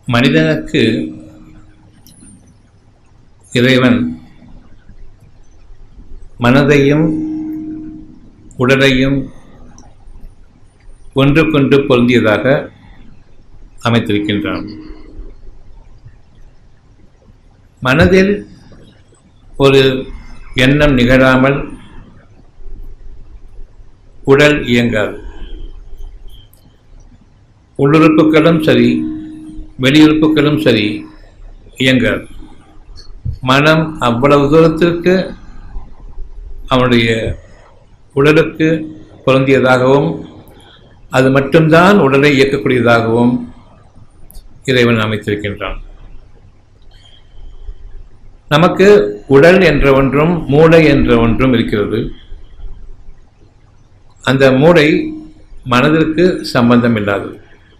மனிதனுக்கு இறைவன் மனதையும் உடலையும் ஒன்றுக்கொன்று பொருந்தியதாக அமைத்திருக்கின்றான் மனதில் ஒரு எண்ணம் நிகழாமல் உடல் இயங்காது உள்ளுறுப்புகளும் சரி வெளியுறுப்புகளும் சரி இயங்காது மனம் அவ்வளவு தூரத்திற்கு அவனுடைய உடலுக்கு பொருந்தியதாகவும் அது மட்டும்தான் உடலை இயக்கக்கூடியதாகவும் இறைவன் அமைத்திருக்கின்றான் நமக்கு உடல் என்ற ஒன்றும் மூளை என்ற ஒன்றும் இருக்கிறது அந்த மூளை மனதிற்கு சம்பந்தம் இல்லாதது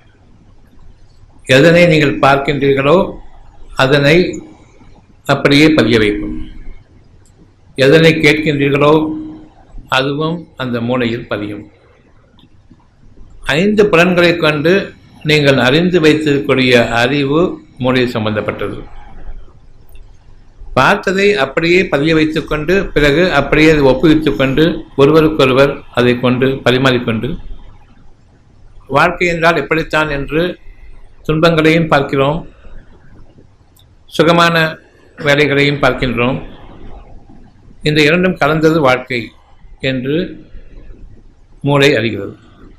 எதனை நீங்கள் பார்க்கின்றீர்களோ அதனை அப்படியே பதிய வைக்கும் எதனை கேட்கின்றீர்களோ அதுவும் அந்த மூளையில் பதியும் ஐந்து புலன்களை கொண்டு நீங்கள் அறிந்து வைத்திருக்கக்கூடிய அறிவு மூளை சம்பந்தப்பட்டது பார்த்ததை அப்படியே பதிய வைத்துக்கொண்டு பிறகு அப்படியே அதை ஒப்புவித்துக் கொண்டு ஒருவருக்கொருவர் அதை கொண்டு பரிமாறிக்கொண்டு வாழ்க்கை என்றால் எப்படித்தான் என்று துன்பங்களையும் பார்க்கிறோம் சுகமான வேலைகளையும் பார்க்கின்றோம் இந்த இரண்டும் கலந்தது வாழ்க்கை என்று மூளை அறிகிறது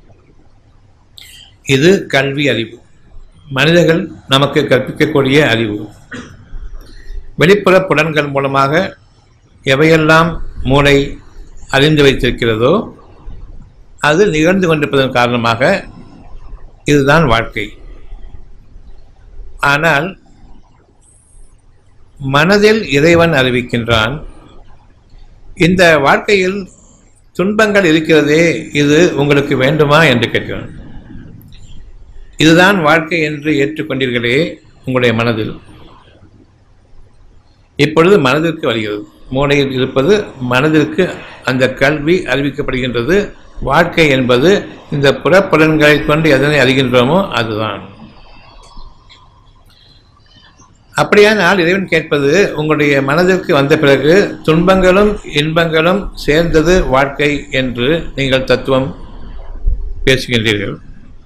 இது கல்வி அறிவு மனிதர்கள் நமக்கு கற்பிக்கக்கூடிய அறிவு வெளிப்புற புலன்கள் மூலமாக எவையெல்லாம் மூளை அறிந்து வைத்திருக்கிறதோ அது நிகழ்ந்து கொண்டிருப்பதன் காரணமாக இதுதான் வாழ்க்கை ஆனால் மனதில் இறைவன் அறிவிக்கின்றான் இந்த வாழ்க்கையில் துன்பங்கள் இருக்கிறதே இது உங்களுக்கு வேண்டுமா என்று கேட்கிறான் இதுதான் வாழ்க்கை என்று ஏற்றுக்கொண்டீர்களே உங்களுடைய மனதில் இப்பொழுது மனதிற்கு வருகிறது மூளையில் இருப்பது மனதிற்கு அந்த கல்வி அறிவிக்கப்படுகின்றது வாழ்க்கை என்பது இந்த புறப்புலன்களை கொண்டு எதனை அறிகின்றோமோ அதுதான் அப்படியானால் இறைவன் கேட்பது உங்களுடைய மனதிற்கு வந்த பிறகு துன்பங்களும் இன்பங்களும் சேர்ந்தது வாழ்க்கை என்று நீங்கள் தத்துவம் பேசுகின்றீர்கள்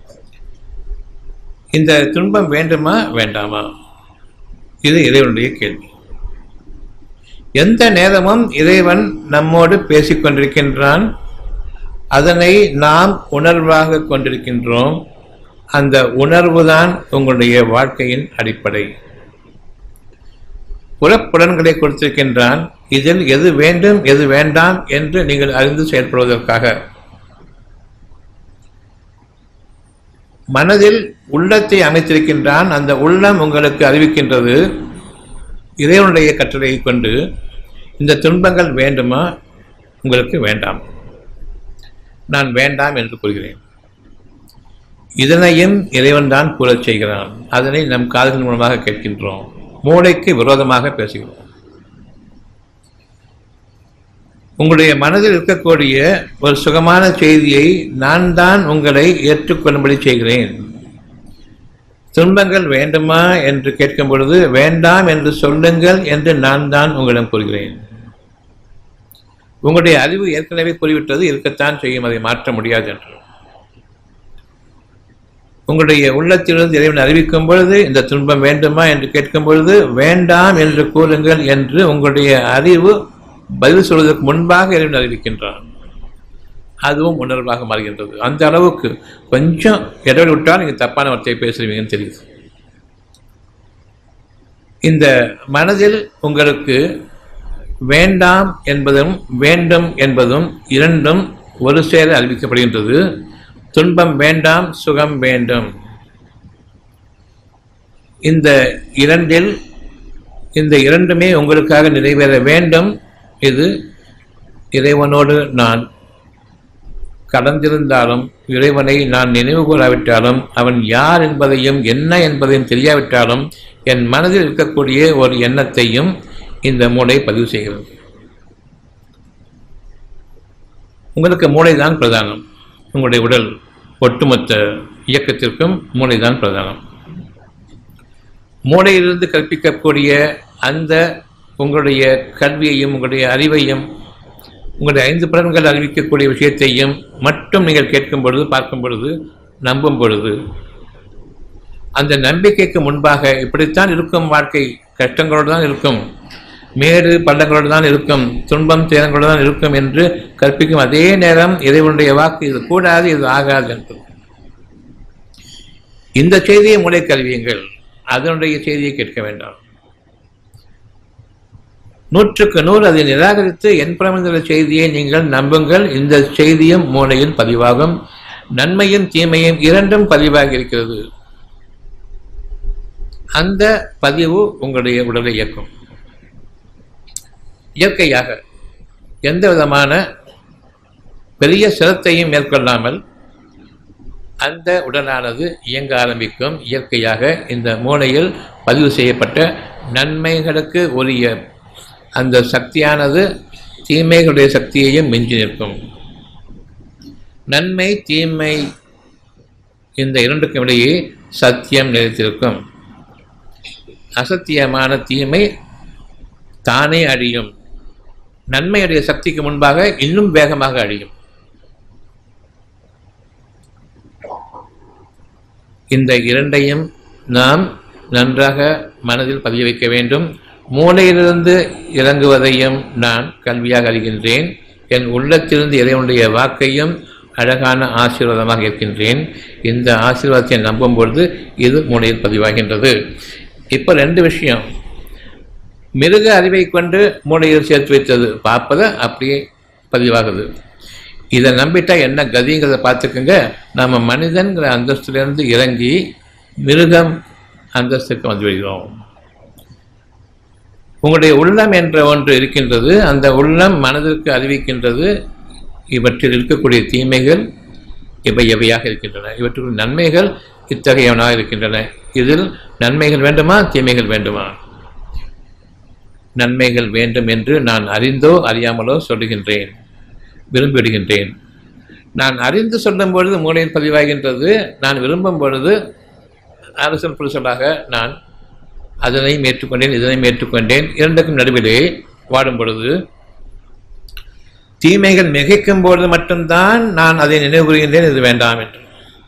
இந்த துன்பம் வேண்டுமா வேண்டாமா இது இறைவனுடைய கேள்வி எந்த நேரமும் இறைவன் நம்மோடு பேசிக்கொண்டிருக்கின்றான் அதனை நாம் உணர்வாக கொண்டிருக்கின்றோம் அந்த உணர்வுதான் உங்களுடைய வாழ்க்கையின் அடிப்படை புறப்புலன்களை கொடுத்திருக்கின்றான் இதில் எது வேண்டும் எது வேண்டாம் என்று நீங்கள் அறிந்து செயல்படுவதற்காக மனதில் உள்ளத்தை அமைத்திருக்கின்றான் அந்த உள்ளம் உங்களுக்கு அறிவிக்கின்றது இறைவனுடைய கட்டளையை கொண்டு இந்த துன்பங்கள் வேண்டுமா உங்களுக்கு வேண்டாம் நான் வேண்டாம் என்று கூறுகிறேன் இதனையும் இறைவன் தான் கூறச் செய்கிறான் அதனை நம் காதுகள் மூலமாக கேட்கின்றோம் மூளைக்கு விரோதமாக பேசுகிறோம் உங்களுடைய மனதில் இருக்கக்கூடிய ஒரு சுகமான செய்தியை நான் தான் உங்களை ஏற்றுக்கொள்ளும்படி செய்கிறேன் துன்பங்கள் வேண்டுமா என்று கேட்கும் பொழுது வேண்டாம் என்று சொல்லுங்கள் என்று நான் தான் உங்களிடம் கூறுகிறேன் உங்களுடைய அறிவு ஏற்கனவே கூறிவிட்டது இருக்கத்தான் செய்யும் அதை மாற்ற முடியாது என்று உங்களுடைய உள்ளத்திலிருந்து இறைவன் அறிவிக்கும் பொழுது இந்த துன்பம் வேண்டுமா என்று கேட்கும் பொழுது வேண்டாம் என்று கூறுங்கள் என்று உங்களுடைய அறிவு பதில் சொல்வதற்கு முன்பாக இறைவன் அறிவிக்கின்றான் அதுவும் உணர்வாக மாறுகின்றது அந்த அளவுக்கு கொஞ்சம் இடைவெளி விட்டால் நீங்கள் தப்பான வார்த்தையை பேசுறீங்கன்னு தெரியுது இந்த மனதில் உங்களுக்கு வேண்டாம் என்பதும் வேண்டும் என்பதும் இரண்டும் ஒரு சேர அறிவிக்கப்படுகின்றது துன்பம் வேண்டாம் சுகம் வேண்டும் இந்த இரண்டில் இந்த இரண்டுமே உங்களுக்காக நிறைவேற வேண்டும் இது இறைவனோடு நான் கடந்திருந்தாலும் இறைவனை நான் நினைவு கூறாவிட்டாலும் அவன் யார் என்பதையும் என்ன என்பதையும் தெரியாவிட்டாலும் என் மனதில் இருக்கக்கூடிய ஒரு எண்ணத்தையும் இந்த மூளை பதிவு செய்கிறது உங்களுக்கு மூளைதான் பிரதானம் உங்களுடைய உடல் ஒட்டுமொத்த இயக்கத்திற்கும் மூளைதான் பிரதானம் மூளையிலிருந்து கற்பிக்கக்கூடிய அந்த உங்களுடைய கல்வியையும் உங்களுடைய அறிவையும் உங்களுடைய ஐந்து புலன்கள் அறிவிக்கக்கூடிய விஷயத்தையும் மட்டும் நீங்கள் கேட்கும் பொழுது பார்க்கும் பொழுது நம்பும் பொழுது அந்த நம்பிக்கைக்கு முன்பாக இப்படித்தான் இருக்கும் வாழ்க்கை கஷ்டங்களோடு தான் இருக்கும் மேடு பள்ளங்களோடு தான் இருக்கும் துன்பம் துயரங்களோடு தான் இருக்கும் என்று கற்பிக்கும் அதே நேரம் இறைவனுடைய வாக்கு இது கூடாது இது ஆகாது என்று இந்த செய்தியை மூளை கல்வியுங்கள் அதனுடைய செய்தியை கேட்க வேண்டாம் நூற்றுக்கு நூறு அதை நிராகரித்து என் பிரமந்த செய்தியை நீங்கள் நம்புங்கள் இந்த செய்தியும் மூளையில் பதிவாகும் நன்மையும் தீமையும் இரண்டும் பதிவாகி இருக்கிறது அந்த பதிவு உங்களுடைய உடலை இயக்கும் இயற்கையாக எந்த விதமான பெரிய சிரத்தையும் மேற்கொள்ளாமல் அந்த உடலானது இயங்க ஆரம்பிக்கும் இயற்கையாக இந்த மூளையில் பதிவு செய்யப்பட்ட நன்மைகளுக்கு உரிய அந்த சக்தியானது தீமைகளுடைய சக்தியையும் மிஞ்சி நிற்கும் நன்மை தீமை இந்த இரண்டுக்கும் இடையே சத்தியம் நிலைத்திருக்கும் அசத்தியமான தீமை தானே அழியும் நன்மையுடைய சக்திக்கு முன்பாக இன்னும் வேகமாக அழியும் இந்த இரண்டையும் நாம் நன்றாக மனதில் பதிய வைக்க வேண்டும் மூளையிலிருந்து இறங்குவதையும் நான் கல்வியாக அறிகின்றேன் என் உள்ளத்திலிருந்து இறைவனுடைய வாக்கையும் அழகான ஆசீர்வாதமாக இருக்கின்றேன் இந்த ஆசீர்வாதத்தை நம்பும் பொழுது இது மூளையில் பதிவாகின்றது இப்போ ரெண்டு விஷயம் மிருக அறிவை கொண்டு மூளையில் சேர்த்து வைத்தது பார்ப்பதை அப்படியே பதிவாகுது இதை நம்பிட்டா என்ன கதிங்கிறத பார்த்துக்குங்க நம்ம மனிதன்கிற அந்தஸ்துலேருந்து இறங்கி மிருகம் அந்தஸ்துக்கு வந்து விடுகிறோம் உங்களுடைய உள்ளம் என்ற ஒன்று இருக்கின்றது அந்த உள்ளம் மனதிற்கு அறிவிக்கின்றது இவற்றில் இருக்கக்கூடிய தீமைகள் இவை எவையாக இருக்கின்றன இவற்றுக்கு நன்மைகள் இத்தகையவனாக இருக்கின்றன இதில் நன்மைகள் வேண்டுமா தீமைகள் வேண்டுமா நன்மைகள் வேண்டும் என்று நான் அறிந்தோ அறியாமலோ சொல்லுகின்றேன் விரும்பிவிடுகின்றேன் நான் அறிந்து சொல்லும் பொழுது மூளையில் பதிவாகின்றது நான் விரும்பும் பொழுது அரசல் புருஷனாக நான் அதனையும் ஏற்றுக்கொண்டேன் இதனையும் ஏற்றுக்கொண்டேன் இரண்டுக்கும் நடுவிலே வாடும் பொழுது தீமைகள் மிகைக்கும் பொழுது மட்டும்தான் நான் அதை நினைவு கூறுகின்றேன் இது வேண்டாம் என்று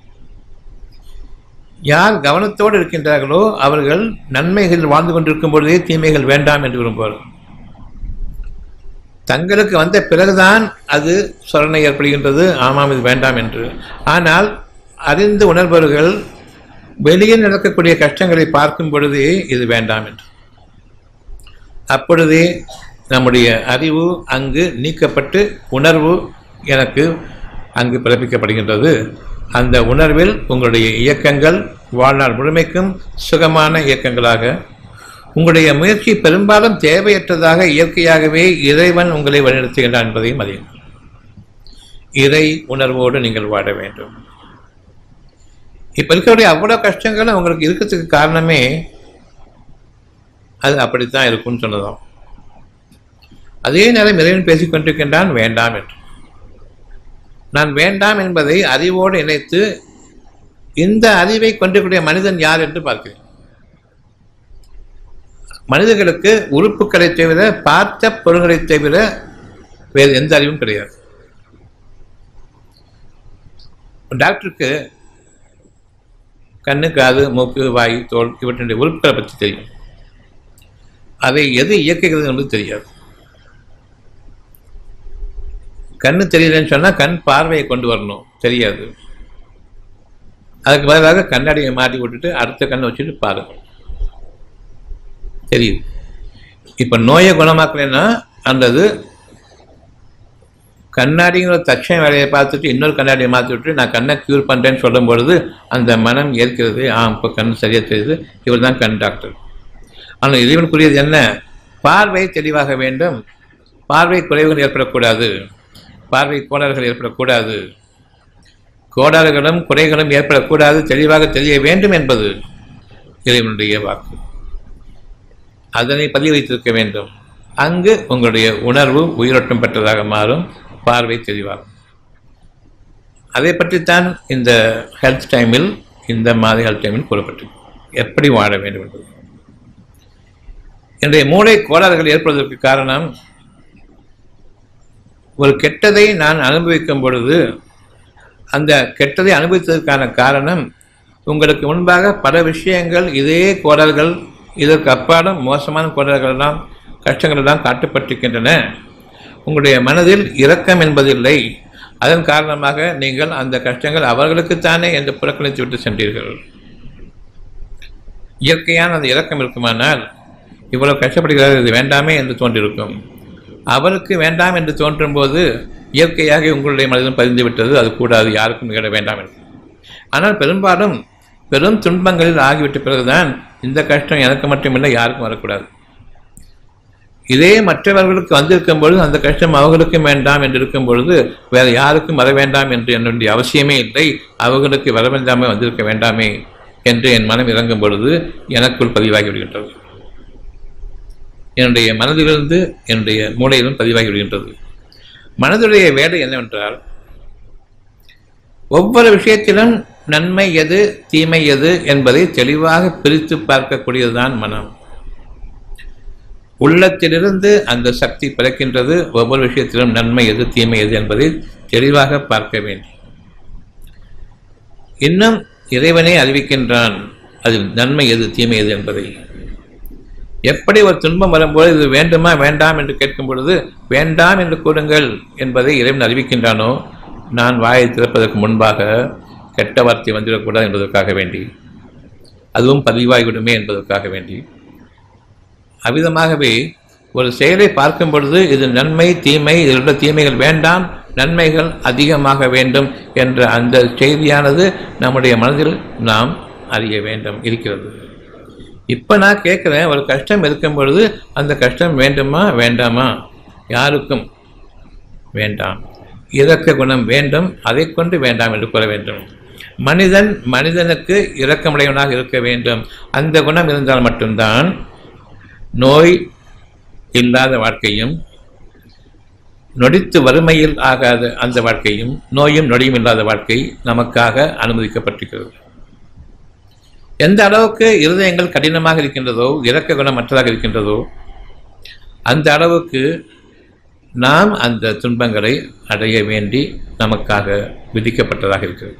யார் கவனத்தோடு இருக்கின்றார்களோ அவர்கள் நன்மைகள் வாழ்ந்து கொண்டிருக்கும் பொழுதே தீமைகள் வேண்டாம் என்று விரும்புவார்கள் தங்களுக்கு வந்த பிறகுதான் அது சொரணை ஏற்படுகின்றது ஆமாம் இது வேண்டாம் என்று ஆனால் அறிந்து உணர்பவர்கள் வெளியே நடக்கக்கூடிய கஷ்டங்களை பார்க்கும் பொழுதே இது வேண்டாம் என்று அப்பொழுதே நம்முடைய அறிவு அங்கு நீக்கப்பட்டு உணர்வு எனக்கு அங்கு பிறப்பிக்கப்படுகின்றது அந்த உணர்வில் உங்களுடைய இயக்கங்கள் வாழ்நாள் முழுமைக்கும் சுகமான இயக்கங்களாக உங்களுடைய முயற்சி பெரும்பாலும் தேவையற்றதாக இயற்கையாகவே இறைவன் உங்களை வழிநடத்துகின்றான் என்பதையும் அறியுங்கள் இறை உணர்வோடு நீங்கள் வாழ வேண்டும் இப்ப இருக்கக்கூடிய அவ்வளவு கஷ்டங்களும் உங்களுக்கு இருக்கிறதுக்கு காரணமே அது அப்படித்தான் இருக்கும்னு சொன்னதும் அதே நேரம் இறைவன் பேசிக் கொண்டிருக்கின்றான் வேண்டாம் என்று நான் வேண்டாம் என்பதை அறிவோடு இணைத்து இந்த அறிவை கொண்டிருக்கூடிய மனிதன் யார் என்று பார்க்கிறேன் மனிதர்களுக்கு உறுப்புகளை தவிர பார்த்த பொருள்களை தவிர வேறு எந்த அறிவும் கிடையாது டாக்டருக்கு கண்ணு காது மூக்கு வாய் தோல் இவற்றினுடைய உறுப்புகளை பற்றி தெரியும் அதை எது இயக்குகிறது என்பது தெரியாது கண்ணு தெரியலன்னு சொன்னால் கண் பார்வையை கொண்டு வரணும் தெரியாது அதுக்கு பதிலாக கண்ணாடியை மாட்டி விட்டுட்டு அடுத்த கண்ணை வச்சுட்டு பாருங்க தெரியுது இப்போ நோயை குணமாக்கலைன்னா அந்தது கண்ணாடிங்கிற தட்சண வேலையை பார்த்துட்டு இன்னொரு கண்ணாடியை மாற்றி விட்டு நான் கண்ணை க்யூர் பண்ணுறேன்னு சொல்லும் பொழுது அந்த மனம் ஏற்கிறது ஆ இப்போ கண் சரியாக தெரியுது இவர் தான் கண் டாக்டர் ஆனால் இறைவனுக்குரியது என்ன பார்வை தெளிவாக வேண்டும் பார்வை குறைவுகள் ஏற்படக்கூடாது பார்வை கோளாறுகள் ஏற்படக்கூடாது கோளாறுகளும் குறைகளும் ஏற்படக்கூடாது தெளிவாக தெரிய வேண்டும் என்பது இறைவனுடைய வாக்கு அதனை பதிவு வைத்திருக்க வேண்டும் அங்கு உங்களுடைய உணர்வு உயிரோட்டம் பெற்றதாக மாறும் பார்வை தெளிவாகும் அதை பற்றித்தான் இந்த ஹெல்த் டைமில் இந்த மாத ஹெல்த் டைமில் கூறப்பட்டது எப்படி வாழ வேண்டும் என்பது இன்றைய மூளை கோளாறுகள் ஏற்படுவதற்கு காரணம் ஒரு கெட்டதை நான் அனுபவிக்கும் பொழுது அந்த கெட்டதை அனுபவித்ததற்கான காரணம் உங்களுக்கு முன்பாக பல விஷயங்கள் இதே கோடல்கள் இதற்கு அப்பாலும் மோசமான கோடல்கள் தான் கஷ்டங்கள் எல்லாம் காட்டப்பட்டிருக்கின்றன உங்களுடைய மனதில் இரக்கம் என்பதில்லை அதன் காரணமாக நீங்கள் அந்த கஷ்டங்கள் அவர்களுக்குத்தானே என்று புறக்கணித்து விட்டு சென்றீர்கள் இயற்கையான அந்த இரக்கம் இருக்குமானால் இவ்வளவு கஷ்டப்படுகிறார் இது வேண்டாமே என்று தோன்றிருக்கும் அவருக்கு வேண்டாம் என்று தோன்றும் போது இயற்கையாக உங்களுடைய மனதிலும் பதிந்து விட்டது அது கூடாது யாருக்கும் நிகழ வேண்டாம் என்று ஆனால் பெரும்பாலும் பெரும் துன்பங்களில் ஆகிவிட்ட பிறகுதான் இந்த கஷ்டம் எனக்கு மட்டுமில்லை யாருக்கும் வரக்கூடாது இதே மற்றவர்களுக்கு வந்திருக்கும் பொழுது அந்த கஷ்டம் அவர்களுக்கும் வேண்டாம் என்று இருக்கும் பொழுது வேற யாருக்கும் வர வேண்டாம் என்று எண்ண வேண்டிய அவசியமே இல்லை அவர்களுக்கு வர வேண்டாமே வந்திருக்க வேண்டாமே என்று என் மனம் இறங்கும் பொழுது எனக்குள் பதிவாகி விடுகின்றது என்னுடைய மனதிலிருந்து என்னுடைய மூளையிலும் பதிவாகி விடுகின்றது மனதுடைய வேலை என்னவென்றால் ஒவ்வொரு விஷயத்திலும் நன்மை எது தீமை எது என்பதை தெளிவாக பிரித்து பார்க்கக்கூடியதுதான் மனம் உள்ளத்திலிருந்து அந்த சக்தி பிறக்கின்றது ஒவ்வொரு விஷயத்திலும் நன்மை எது தீமை எது என்பதை தெளிவாக பார்க்க வேண்டும் இன்னும் இறைவனே அறிவிக்கின்றான் அதில் நன்மை எது தீமை எது என்பதை எப்படி ஒரு துன்பம் வரும்போது இது வேண்டுமா வேண்டாம் என்று கேட்கும் பொழுது வேண்டாம் என்று கூறுங்கள் என்பதை இறைவன் அறிவிக்கின்றானோ நான் வாயை திறப்பதற்கு முன்பாக கெட்ட வார்த்தை வந்துவிடக்கூடாது என்பதற்காக வேண்டி அதுவும் பதிவாகிவிடுமே என்பதற்காக வேண்டி அவ்விதமாகவே ஒரு செயலை பார்க்கும் பொழுது இது நன்மை தீமை இதில் உள்ள தீமைகள் வேண்டாம் நன்மைகள் அதிகமாக வேண்டும் என்ற அந்த செய்தியானது நம்முடைய மனதில் நாம் அறிய வேண்டும் இருக்கிறது இப்போ நான் கேட்குறேன் ஒரு கஷ்டம் இருக்கும் பொழுது அந்த கஷ்டம் வேண்டுமா வேண்டாமா யாருக்கும் வேண்டாம் இரக்க குணம் வேண்டும் அதை கொண்டு வேண்டாம் என்று கூற வேண்டும் மனிதன் மனிதனுக்கு இரக்கமுடையவனாக இருக்க வேண்டும் அந்த குணம் இருந்தால் மட்டும்தான் நோய் இல்லாத வாழ்க்கையும் நொடித்து வறுமையில் ஆகாத அந்த வாழ்க்கையும் நோயும் நொடியும் இல்லாத வாழ்க்கை நமக்காக அனுமதிக்கப்பட்டிருக்கிறது எந்த அளவுக்கு இருதயங்கள் கடினமாக இருக்கின்றதோ இரக்க குணம் மற்றதாக இருக்கின்றதோ அந்த அளவுக்கு நாம் அந்த துன்பங்களை அடைய வேண்டி நமக்காக விதிக்கப்பட்டதாக இருக்கிறது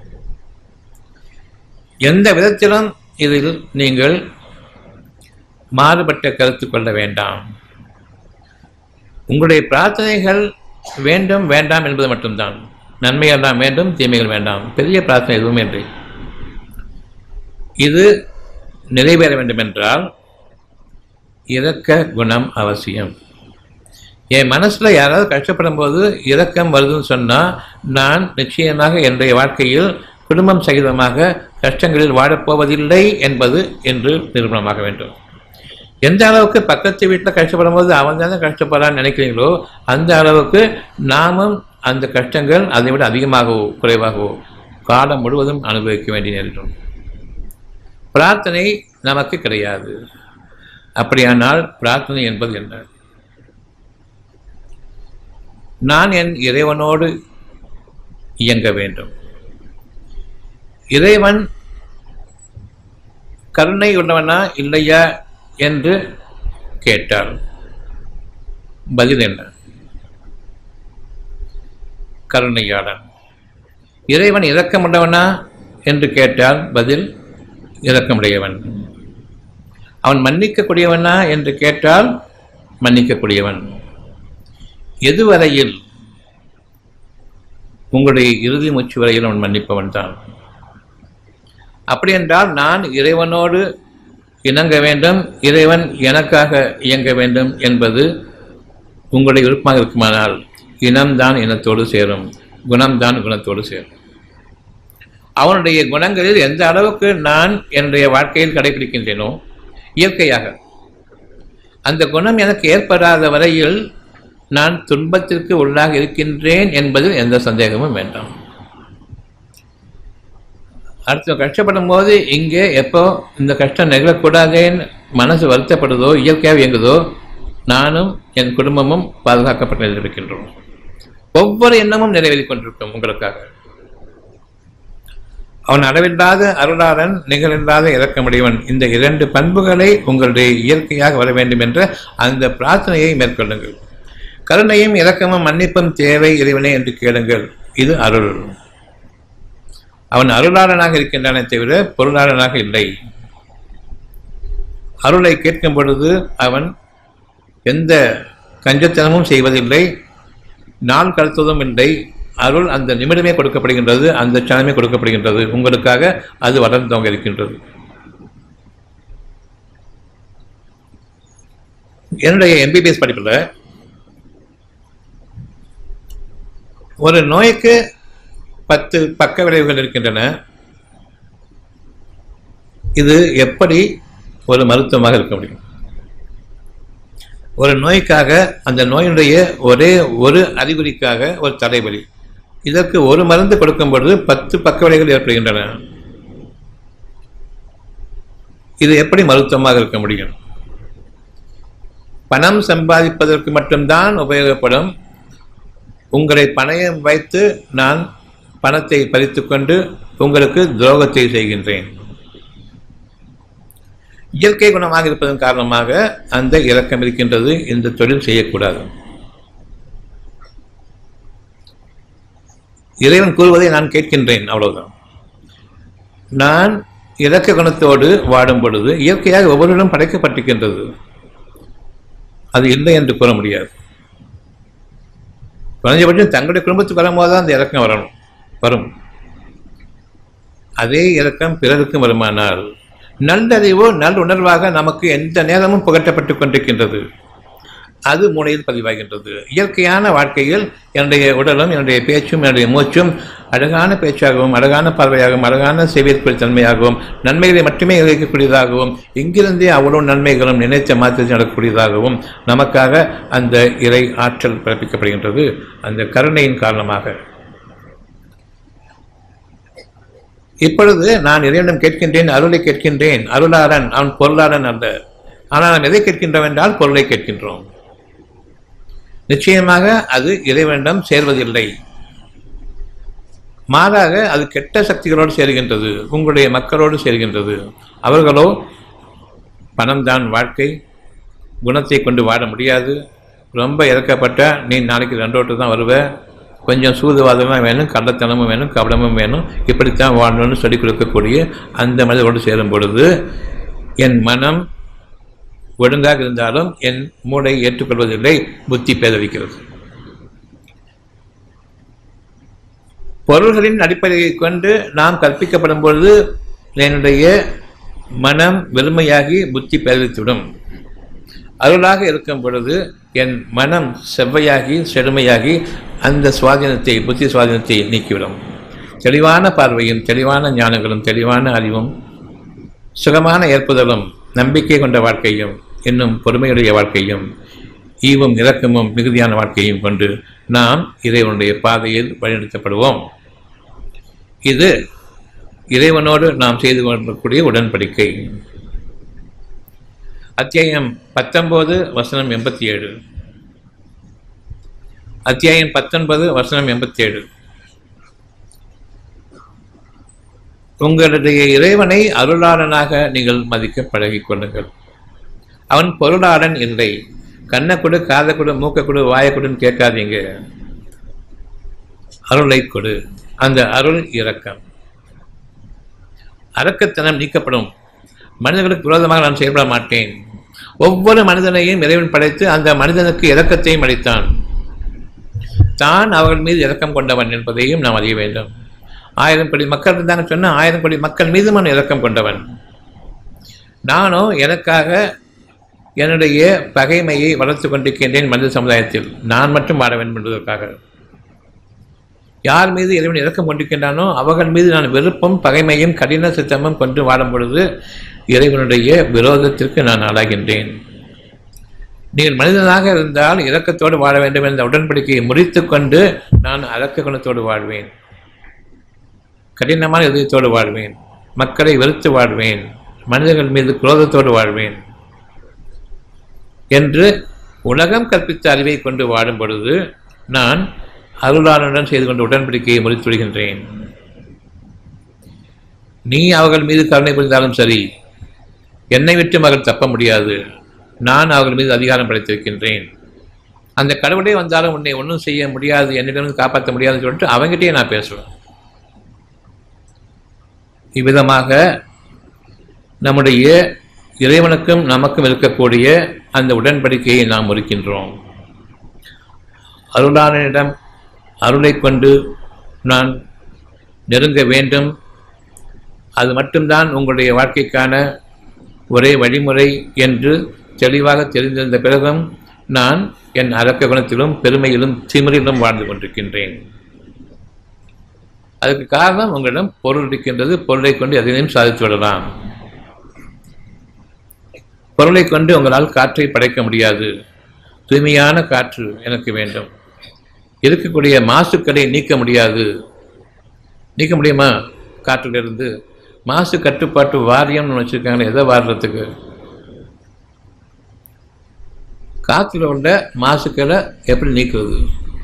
எந்த விதத்திலும் இதில் நீங்கள் மாறுபட்ட கருத்து கொள்ள வேண்டாம் உங்களுடைய பிரார்த்தனைகள் வேண்டும் வேண்டாம் என்பது மட்டும்தான் நன்மையெல்லாம் வேண்டும் தீமைகள் வேண்டாம் பெரிய பிரார்த்தனை எதுவும் இல்லை இது நிறைவேற வேண்டும் என்றால் இரக்க குணம் அவசியம் என் மனசுல யாராவது கஷ்டப்படும் போது இரக்கம் வருதுன்னு சொன்னா நான் நிச்சயமாக என்னுடைய வாழ்க்கையில் குடும்பம் சகிதமாக கஷ்டங்களில் வாழப்போவதில்லை என்பது என்று நிரூபணமாக வேண்டும் எந்த அளவுக்கு பக்கத்து வீட்டில் கஷ்டப்படும் போது அவன் தானே கஷ்டப்படுறான்னு நினைக்கிறீங்களோ அந்த அளவுக்கு நாமும் அந்த கஷ்டங்கள் அதை விட அதிகமாகவோ குறைவாகவோ காலம் முழுவதும் அனுபவிக்க வேண்டிய நேரிடும் பிரார்த்தனை நமக்கு கிடையாது அப்படியானால் பிரார்த்தனை என்பது என்ன நான் என் இறைவனோடு இயங்க வேண்டும் இறைவன் கருணை உள்ளவனா இல்லையா என்று கேட்டார் பதில் என்ன கருணையாளன் இறைவன் இரக்கமுள்ளவனா என்று கேட்டால் பதில் இரக்கமுடையவன் அவன் மன்னிக்கக்கூடியவனா என்று கேட்டால் மன்னிக்கக்கூடியவன் எதுவரையில் உங்களுடைய இறுதி மூச்சு வரையில் அவன் மன்னிப்பவன் தான் அப்படி என்றால் நான் இறைவனோடு இணங்க வேண்டும் இறைவன் எனக்காக இயங்க வேண்டும் என்பது உங்களுடைய விருப்பமாக இருக்குமானால் இனம்தான் இனத்தோடு சேரும் குணம்தான் குணத்தோடு சேரும் அவனுடைய குணங்களில் எந்த அளவுக்கு நான் என்னுடைய வாழ்க்கையில் கடைபிடிக்கின்றேனோ இயற்கையாக அந்த குணம் எனக்கு ஏற்படாத வரையில் நான் துன்பத்திற்கு உள்ளாக இருக்கின்றேன் என்பதில் எந்த சந்தேகமும் வேண்டாம் அடுத்த கஷ்டப்படும் போது இங்கே எப்போ இந்த கஷ்டம் நிகழக்கூடாதேன்னு மனசு வருத்தப்படுதோ இயற்கையாக இயங்குதோ நானும் என் குடும்பமும் பாதுகாக்கப்பட்டு இருக்கின்றோம் ஒவ்வொரு எண்ணமும் நிறைவேறிக் கொண்டிருக்கும் உங்களுக்காக அவன் அளவில்லாத அருளாளன் நிகழில்லாத இறக்கமுடையவன் இந்த இரண்டு பண்புகளை உங்களுடைய இயற்கையாக வர வேண்டும் என்ற அந்த பிரார்த்தனையை மேற்கொள்ளுங்கள் கருணையும் இரக்கமும் மன்னிப்பும் தேவை இறைவனே என்று கேளுங்கள் இது அருள் அவன் அருளாளனாக இருக்கின்றானே தவிர பொருளாளனாக இல்லை அருளை கேட்கும் பொழுது அவன் எந்த கஞ்சத்தனமும் செய்வதில்லை நாள் கடத்துவதும் இல்லை அருள் அந்த நிமிடமே கொடுக்கப்படுகின்றது அந்த சனமே கொடுக்கப்படுகின்றது உங்களுக்காக அது வளர்ந்தவங்க இருக்கின்றது என்னுடைய எம்பிபிஎஸ் படிப்பில் ஒரு நோய்க்கு பத்து பக்க விளைவுகள் இருக்கின்றன இது எப்படி ஒரு மருத்துவமாக இருக்க முடியும் ஒரு நோய்க்காக அந்த நோயினுடைய ஒரே ஒரு அறிகுறிக்காக ஒரு தலைவலி இதற்கு ஒரு மருந்து கொடுக்கும் பொழுது பத்து பக்க விளைவுகள் ஏற்படுகின்றன இது எப்படி மருத்துவமாக இருக்க முடியும் பணம் சம்பாதிப்பதற்கு மட்டும்தான் உபயோகப்படும் உங்களை பணயம் வைத்து நான் பணத்தை பறித்துக்கொண்டு உங்களுக்கு துரோகத்தை செய்கின்றேன் இயற்கை குணமாக இருப்பதன் காரணமாக அந்த இலக்கம் இருக்கின்றது இந்த தொழில் செய்யக்கூடாது இறைவன் கூறுவதை நான் கேட்கின்றேன் அவ்வளவுதான் நான் இலக்க குணத்தோடு வாடும் பொழுது இயற்கையாக ஒவ்வொருவரும் படைக்கப்பட்டிருக்கின்றது அது இல்லை என்று கூற முடியாது குறைஞ்சபட்சம் தங்களுடைய குடும்பத்துக்கு வரும்போது தான் அந்த இறக்கம் வரணும் வரும் அதே இறக்கம் பிறருக்கும் வருமானால் நல்லறிவோ நல் உணர்வாக நமக்கு எந்த நேரமும் புகட்டப்பட்டு கொண்டிருக்கின்றது அது மூளையில் பதிவாகின்றது இயற்கையான வாழ்க்கையில் என்னுடைய உடலும் என்னுடைய பேச்சும் என்னுடைய மூச்சும் அழகான பேச்சாகவும் அழகான பார்வையாகவும் அழகான செவியற்குள் தன்மையாகவும் நன்மைகளை மட்டுமே இழைக்கக்கூடியதாகவும் இங்கிருந்தே அவ்வளவு நன்மைகளும் நினைத்த மாற்றத்தில் நடக்கக்கூடியதாகவும் நமக்காக அந்த இறை ஆற்றல் பிறப்பிக்கப்படுகின்றது அந்த கருணையின் காரணமாக இப்பொழுது நான் இறைவனிடம் கேட்கின்றேன் அருளை கேட்கின்றேன் அருளாளன் அவன் பொருளாளன் அல்ல ஆனால் நாம் எதை கேட்கின்றோம் என்றால் பொருளை கேட்கின்றோம் நிச்சயமாக அது இறைவனிடம் சேர்வதில்லை மாறாக அது கெட்ட சக்திகளோடு சேர்கின்றது உங்களுடைய மக்களோடு சேர்கின்றது அவர்களோ பணம்தான் வாழ்க்கை குணத்தை கொண்டு வாழ முடியாது ரொம்ப இறக்கப்பட்ட நீ நாளைக்கு ரெண்டு ஓட்டு தான் வருவ கொஞ்சம் சூதுவாதமாக வேணும் கள்ளத்தனமும் வேணும் கபடமும் வேணும் இப்படித்தான் வாழணும்னு சொல்லிக் கொடுக்கக்கூடிய அந்த மனிதர்களோடு சேரும் பொழுது என் மனம் ஒழுங்காக இருந்தாலும் என் மூளை ஏற்றுக்கொள்வதில்லை புத்தி பேதவிக்கிறது பொருள்களின் அடிப்படையை கொண்டு நாம் கற்பிக்கப்படும் பொழுது என்னுடைய மனம் வெறுமையாகி புத்தி பேதவித்துவிடும் அருளாக இருக்கும் பொழுது என் மனம் செவ்வையாகி செழுமையாகி அந்த சுவாதீனத்தை புத்தி சுவாதீனத்தை நீக்கிவிடும் தெளிவான பார்வையும் தெளிவான ஞானங்களும் தெளிவான அறிவும் சுகமான ஏற்புதலும் நம்பிக்கை கொண்ட வாழ்க்கையும் இன்னும் பொறுமையுடைய வாழ்க்கையும் ஈவும் இரக்கமும் மிகுதியான வாழ்க்கையும் கொண்டு நாம் இறைவனுடைய பாதையில் வழிநடத்தப்படுவோம் இது இறைவனோடு நாம் செய்து கொள்ளக்கூடிய உடன்படிக்கை அத்தியாயம் பத்தொன்பது வசனம் எண்பத்தி ஏழு அத்தியாயம் பத்தொன்பது வசனம் எண்பத்தி ஏழு உங்களுடைய இறைவனை அருளாளனாக நீங்கள் மதிக்க பழகிக் கொள்ளுங்கள் அவன் பொருளாளன் இல்லை கண்ணை கொடு காதை கொடு மூக்கை கொடு வாயை கொடுன்னு கேட்காதீங்க அருளை கொடு அந்த அருள் இரக்கம் அரக்கத்தனம் நீக்கப்படும் மனிதர்களுக்கு விரோதமாக நான் செயல்பட மாட்டேன் ஒவ்வொரு மனிதனையும் இறைவன் படைத்து அந்த மனிதனுக்கு இரக்கத்தையும் அளித்தான் தான் அவர்கள் மீது இரக்கம் கொண்டவன் என்பதையும் நாம் அறிய வேண்டும் ஆயிரம் கோடி மக்கள் இருந்தாங்க சொன்னால் ஆயிரம் கோடி மக்கள் மீது நான் இரக்கம் கொண்டவன் நானும் எனக்காக என்னுடைய பகைமையை வளர்த்து கொண்டிருக்கின்றேன் மனித சமுதாயத்தில் நான் மட்டும் வாழ வேண்டும் என்பதற்காக யார் மீது இறைவன் இறக்கம் கொண்டிருக்கின்றானோ அவர்கள் மீது நான் வெறுப்பும் பகைமையும் கடின சித்தமும் கொண்டு வாழும் பொழுது இறைவனுடைய விரோதத்திற்கு நான் ஆளாகின்றேன் நீங்கள் மனிதனாக இருந்தால் இரக்கத்தோடு வாழ வேண்டும் என்ற உடன்படிக்கையை முறித்து கொண்டு நான் அரக்க குணத்தோடு வாழ்வேன் கடினமான இதயத்தோடு வாழ்வேன் மக்களை வெறுத்து வாழ்வேன் மனிதர்கள் மீது குரோதத்தோடு வாழ்வேன் என்று உலகம் கற்பித்த அறிவை கொண்டு வாடும் பொழுது நான் அருளாளனுடன் செய்து கொண்ட உடன்படிக்கையை முறித்துவிடுகின்றேன் நீ அவர்கள் மீது கருணை புரிந்தாலும் சரி என்னை விட்டு மகள் தப்ப முடியாது நான் அவர்கள் மீது அதிகாரம் படைத்திருக்கின்றேன் அந்த கடவுளே வந்தாலும் உன்னை ஒன்றும் செய்ய முடியாது என்னிடமிருந்து காப்பாற்ற முடியாதுன்னு சொல்லிட்டு அவங்ககிட்டயே நான் பேசுவேன் இவ்விதமாக நம்முடைய இறைவனுக்கும் நமக்கும் இருக்கக்கூடிய அந்த உடன்படிக்கையை நாம் முறிக்கின்றோம் அருளாளனிடம் அருளை கொண்டு நான் நெருங்க வேண்டும் அது மட்டும்தான் உங்களுடைய வாழ்க்கைக்கான ஒரே வழிமுறை என்று தெளிவாக தெரிந்திருந்த பிறகும் நான் என் அரக்க குணத்திலும் பெருமையிலும் திமிரிலும் வாழ்ந்து கொண்டிருக்கின்றேன் அதுக்கு காரணம் உங்களிடம் பொருள் இருக்கின்றது பொருளை கொண்டு எதையும் சாதித்து விடலாம் பொருளை கொண்டு உங்களால் காற்றை படைக்க முடியாது தூய்மையான காற்று எனக்கு வேண்டும் இருக்கக்கூடிய மாசுக்களை நீக்க முடியாது நீக்க முடியுமா காற்றிலிருந்து மாசு கட்டுப்பாட்டு வாரியம்னு வச்சுருக்காங்களே எதை வாடுறதுக்கு காற்றுல உள்ள மாசுக்களை எப்படி நீக்கிறது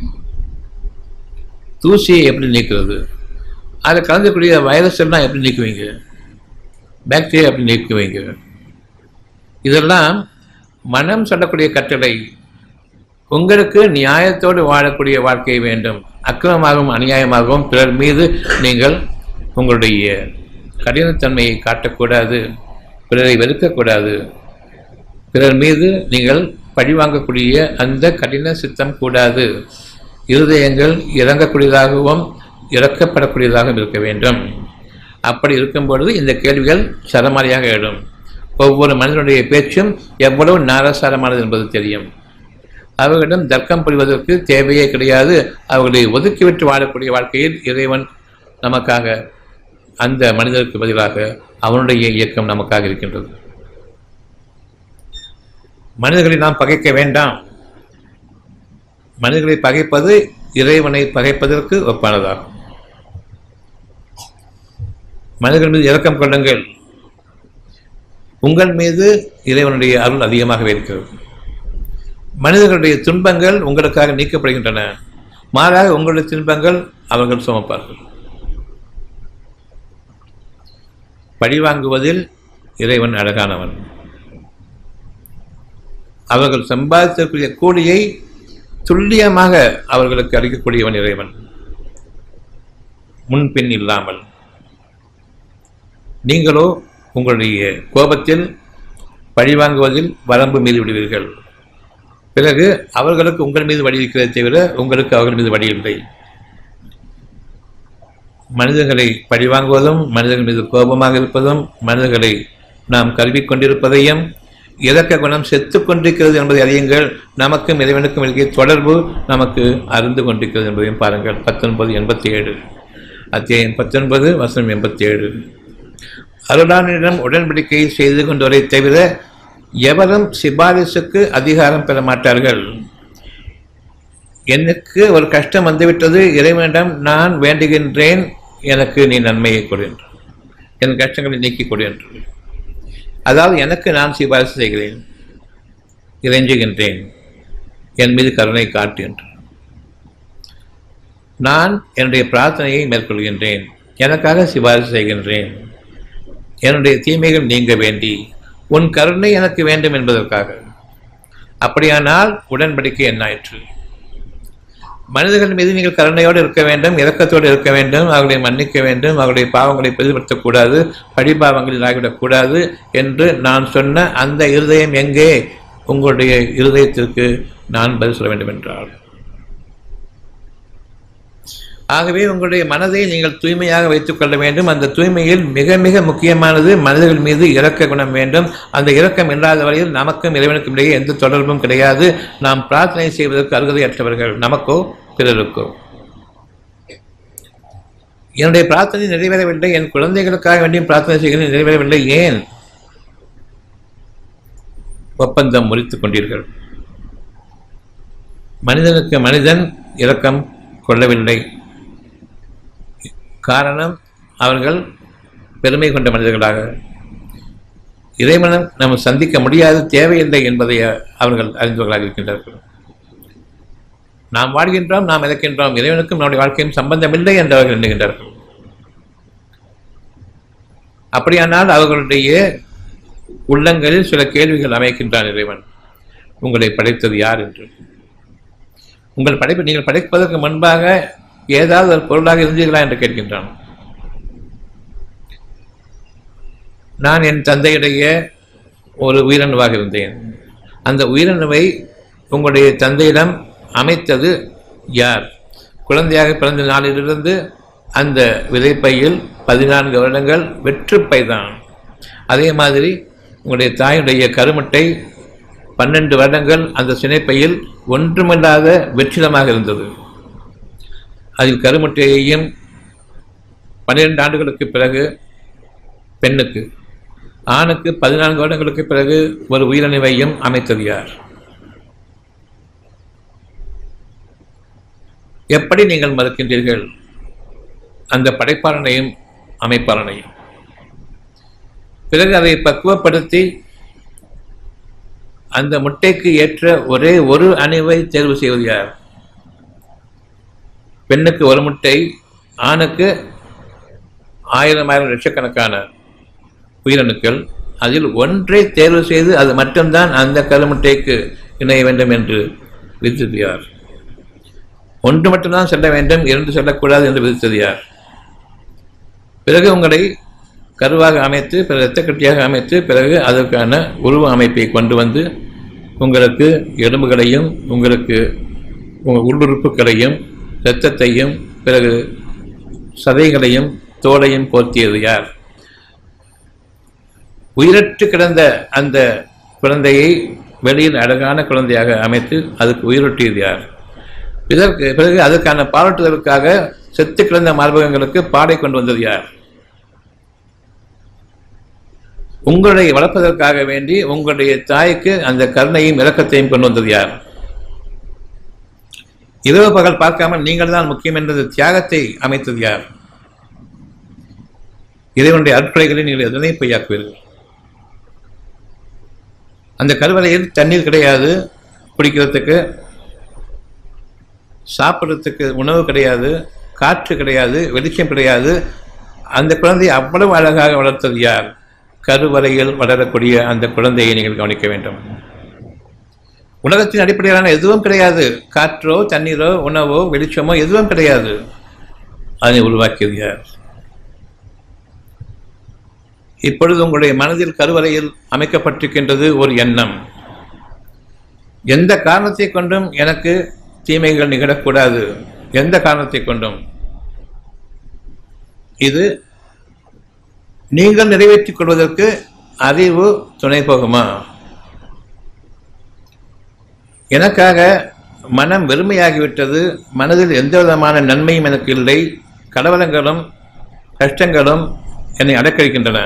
தூசியை எப்படி நீக்கிறது அதில் கலந்துக்கூடிய வைரஸ் எல்லாம் எப்படி நீக்குவீங்க பாக்டீரியா எப்படி நீக்குவீங்க இதெல்லாம் மனம் சொல்லக்கூடிய கட்டளை உங்களுக்கு நியாயத்தோடு வாழக்கூடிய வாழ்க்கை வேண்டும் அக்கிரமமாகவும் அநியாயமாகவும் பிறர் மீது நீங்கள் உங்களுடைய கடினத்தன்மையை காட்டக்கூடாது பிறரை வெறுக்கக்கூடாது பிறர் மீது நீங்கள் பழிவாங்கக்கூடிய அந்த கடின சித்தம் கூடாது இருதயங்கள் இறங்கக்கூடியதாகவும் இறக்கப்படக்கூடியதாகவும் இருக்க வேண்டும் அப்படி இருக்கும் பொழுது இந்த கேள்விகள் சரமாரியாக எழும் ஒவ்வொரு மனிதனுடைய பேச்சும் எவ்வளவு நாரசாரமானது என்பது தெரியும் அவர்களிடம் தர்க்கம் புரிவதற்கு தேவையே கிடையாது அவர்களை ஒதுக்கிவிட்டு வாழக்கூடிய வாழ்க்கையில் இறைவன் நமக்காக அந்த மனிதருக்கு பதிலாக அவனுடைய இயக்கம் நமக்காக இருக்கின்றது மனிதர்களை நாம் பகைக்க வேண்டாம் மனிதர்களை பகைப்பது இறைவனை பகைப்பதற்கு ஒப்பானதாகும் மனிதர்கள் மீது இரக்கம் கொள்ளுங்கள் உங்கள் மீது இறைவனுடைய அருள் அதிகமாகவே இருக்கிறது மனிதர்களுடைய துன்பங்கள் உங்களுக்காக நீக்கப்படுகின்றன மாறாக உங்களுடைய துன்பங்கள் அவர்கள் சுமப்பார்கள் பழிவாங்குவதில் இறைவன் அழகானவன் அவர்கள் சம்பாதித்தக்கூடிய கூலியை துல்லியமாக அவர்களுக்கு அளிக்கக்கூடியவன் இறைவன் முன்பின் இல்லாமல் நீங்களோ உங்களுடைய கோபத்தில் பழிவாங்குவதில் வரம்பு மீறி விடுவீர்கள் பிறகு அவர்களுக்கு உங்கள் மீது வழி இருக்கிறதை தவிர உங்களுக்கு அவர்கள் மீது வழி இல்லை மனிதர்களை பழிவாங்குவதும் மனிதர்கள் மீது கோபமாக இருப்பதும் மனிதர்களை நாம் கல்வி கொண்டிருப்பதையும் இலக்க குணம் செத்து கொண்டிருக்கிறது என்பதை அறியுங்கள் நமக்கும் இறைவனுக்கும் இடையே தொடர்பு நமக்கு அருந்து கொண்டிருக்கிறது என்பதையும் பாருங்கள் பத்தொன்பது எண்பத்தி ஏழு அத்தியாயம் பத்தொன்பது வசனம் எண்பத்தி ஏழு அருளானிடம் உடன்படிக்கை செய்து கொண்டவரை தவிர எவரும் சிபாரிசுக்கு அதிகாரம் பெற மாட்டார்கள் எனக்கு ஒரு கஷ்டம் வந்துவிட்டது இறைவனிடம் நான் வேண்டுகின்றேன் எனக்கு நீ நன்மையை கொடு என்று என் கஷ்டங்களை நீக்கிக் கொடு என்று அதாவது எனக்கு நான் சிபாரிசு செய்கிறேன் இறைஞ்சுகின்றேன் என் மீது கருணை காட்டு என்று நான் என்னுடைய பிரார்த்தனையை மேற்கொள்கின்றேன் எனக்காக சிபாரிசு செய்கின்றேன் என்னுடைய தீமைகள் நீங்க வேண்டி உன் கருணை எனக்கு வேண்டும் என்பதற்காக அப்படியானால் உடன்படிக்கை என்னாயிற்று மனிதர்கள் மீது நீங்கள் கருணையோடு இருக்க வேண்டும் இரக்கத்தோடு இருக்க வேண்டும் அவர்களை மன்னிக்க வேண்டும் அவருடைய பாவங்களை பெரிதுபடுத்தக்கூடாது பழிபாவங்களில் ஆகிவிடக்கூடாது என்று நான் சொன்ன அந்த இருதயம் எங்கே உங்களுடைய இருதயத்திற்கு நான் பதில் சொல்ல வேண்டும் என்றார் ஆகவே உங்களுடைய மனதை நீங்கள் தூய்மையாக வைத்துக் கொள்ள வேண்டும் அந்த தூய்மையில் மிக மிக முக்கியமானது மனிதர்கள் மீது இரக்க குணம் வேண்டும் அந்த இரக்கம் இல்லாத வரையில் நமக்கும் இறைவனுக்கும் இடையே எந்த தொடர்பும் கிடையாது நாம் பிரார்த்தனை செய்வதற்கு அருகதையற்றவர்கள் நமக்கோ பிறருக்கோ என்னுடைய பிரார்த்தனை நிறைவேறவில்லை என் குழந்தைகளுக்காக வேண்டியும் பிரார்த்தனை செய்கிறேன் நிறைவேறவில்லை ஏன் ஒப்பந்தம் முறித்துக் கொண்டீர்கள் மனிதனுக்கு மனிதன் இரக்கம் கொள்ளவில்லை காரணம் அவர்கள் பெருமை கொண்ட மனிதர்களாக இறைவனம் நாம் சந்திக்க முடியாது தேவையில்லை என்பதை அவர்கள் அறிந்தவர்களாக இருக்கின்றார்கள் நாம் வாழ்கின்றோம் நாம் இறக்கின்றோம் இறைவனுக்கும் நம்முடைய வாழ்க்கையும் சம்பந்தமில்லை என்று அவர்கள் எண்ணுகின்றார்கள் அப்படியானால் அவர்களுடைய உள்ளங்களில் சில கேள்விகள் அமைக்கின்றான் இறைவன் உங்களை படைத்தது யார் என்று உங்கள் படைப்பு நீங்கள் படைப்பதற்கு முன்பாக ஏதாவது ஒரு பொருளாக இருந்தீர்களா என்று கேட்கின்றான் நான் என் தந்தையுடைய ஒரு உயிரணுவாக இருந்தேன் அந்த உயிரணுவை உங்களுடைய தந்தையிடம் அமைத்தது யார் குழந்தையாக பிறந்த நாளிலிருந்து அந்த விதைப்பையில் பதினான்கு வருடங்கள் வெற்றுப்பை தான் அதே மாதிரி உங்களுடைய தாயுடைய கருமுட்டை பன்னெண்டு வருடங்கள் அந்த சினைப்பையில் ஒன்றுமில்லாத வெற்றிடமாக இருந்தது அதில் கருமுட்டையையும் பன்னிரண்டு ஆண்டுகளுக்கு பிறகு பெண்ணுக்கு ஆணுக்கு பதினான்கு வருடங்களுக்கு பிறகு ஒரு உயிரணுவையும் அமைத்தது யார் எப்படி நீங்கள் மறுக்கின்றீர்கள் அந்த படைப்பாளனையும் அமைப்பாளனையும் பிறகு அதை பக்குவப்படுத்தி அந்த முட்டைக்கு ஏற்ற ஒரே ஒரு அணுவை தேர்வு செய்வது யார் பெண்ணுக்கு ஒரு முட்டை ஆணுக்கு ஆயிரம் ஆயிரம் லட்சக்கணக்கான உயிரணுக்கள் அதில் ஒன்றை தேர்வு செய்து அது மட்டும்தான் அந்த கருமுட்டைக்கு இணைய வேண்டும் என்று விதித்தது யார் ஒன்று மட்டும்தான் செல்ல வேண்டும் இரண்டு செல்லக்கூடாது என்று விதித்தது யார் பிறகு உங்களை கருவாக அமைத்து பிறகு இரத்தக்கட்டியாக அமைத்து பிறகு அதற்கான உருவ அமைப்பை கொண்டு வந்து உங்களுக்கு எலும்புகளையும் உங்களுக்கு உங்கள் உள்ளுறுப்புகளையும் இரத்தத்தையும் பிறகு சதைகளையும் தோலையும் போர்த்தியது யார் உயிரற்று கிடந்த அந்த குழந்தையை வெளியில் அழகான குழந்தையாக அமைத்து அதுக்கு உயிரொட்டியது யார் இதற்கு பிறகு அதற்கான பாராட்டுதலுக்காக செத்து கிடந்த மார்பகங்களுக்கு பாடை கொண்டு வந்தது யார் உங்களை வளர்ப்பதற்காக வேண்டி உங்களுடைய தாய்க்கு அந்த கருணையும் இரக்கத்தையும் கொண்டு வந்தது யார் இரவு பகல் பார்க்காமல் நீங்கள் தான் முக்கியம் என்ற தியாகத்தை அமைத்தது யார் இறைவனுடைய அற்புடைகளை நீங்கள் எதனை பொய்யாக்குவீர்கள் அந்த கருவறையில் தண்ணீர் கிடையாது குடிக்கிறதுக்கு சாப்பிட்றதுக்கு உணவு கிடையாது காற்று கிடையாது வெளிச்சம் கிடையாது அந்த குழந்தையை அவ்வளவு அழகாக வளர்த்தது யார் கருவறையில் வளரக்கூடிய அந்த குழந்தையை நீங்கள் கவனிக்க வேண்டும் உலகத்தின் அடிப்படையிலான எதுவும் கிடையாது காற்றோ தண்ணீரோ உணவோ வெளிச்சமோ எதுவும் கிடையாது அதனை உருவாக்கியது யார் இப்பொழுது உங்களுடைய மனதில் கருவறையில் அமைக்கப்பட்டிருக்கின்றது ஒரு எண்ணம் எந்த காரணத்தை கொண்டும் எனக்கு தீமைகள் நிகழக்கூடாது எந்த காரணத்தை கொண்டும் இது நீங்கள் நிறைவேற்றிக் கொள்வதற்கு அறிவு துணை போகுமா எனக்காக மனம் வெறுமையாகிவிட்டது மனதில் எந்த விதமான நன்மையும் எனக்கு இல்லை கலவரங்களும் கஷ்டங்களும் என்னை அடக்கழிக்கின்றன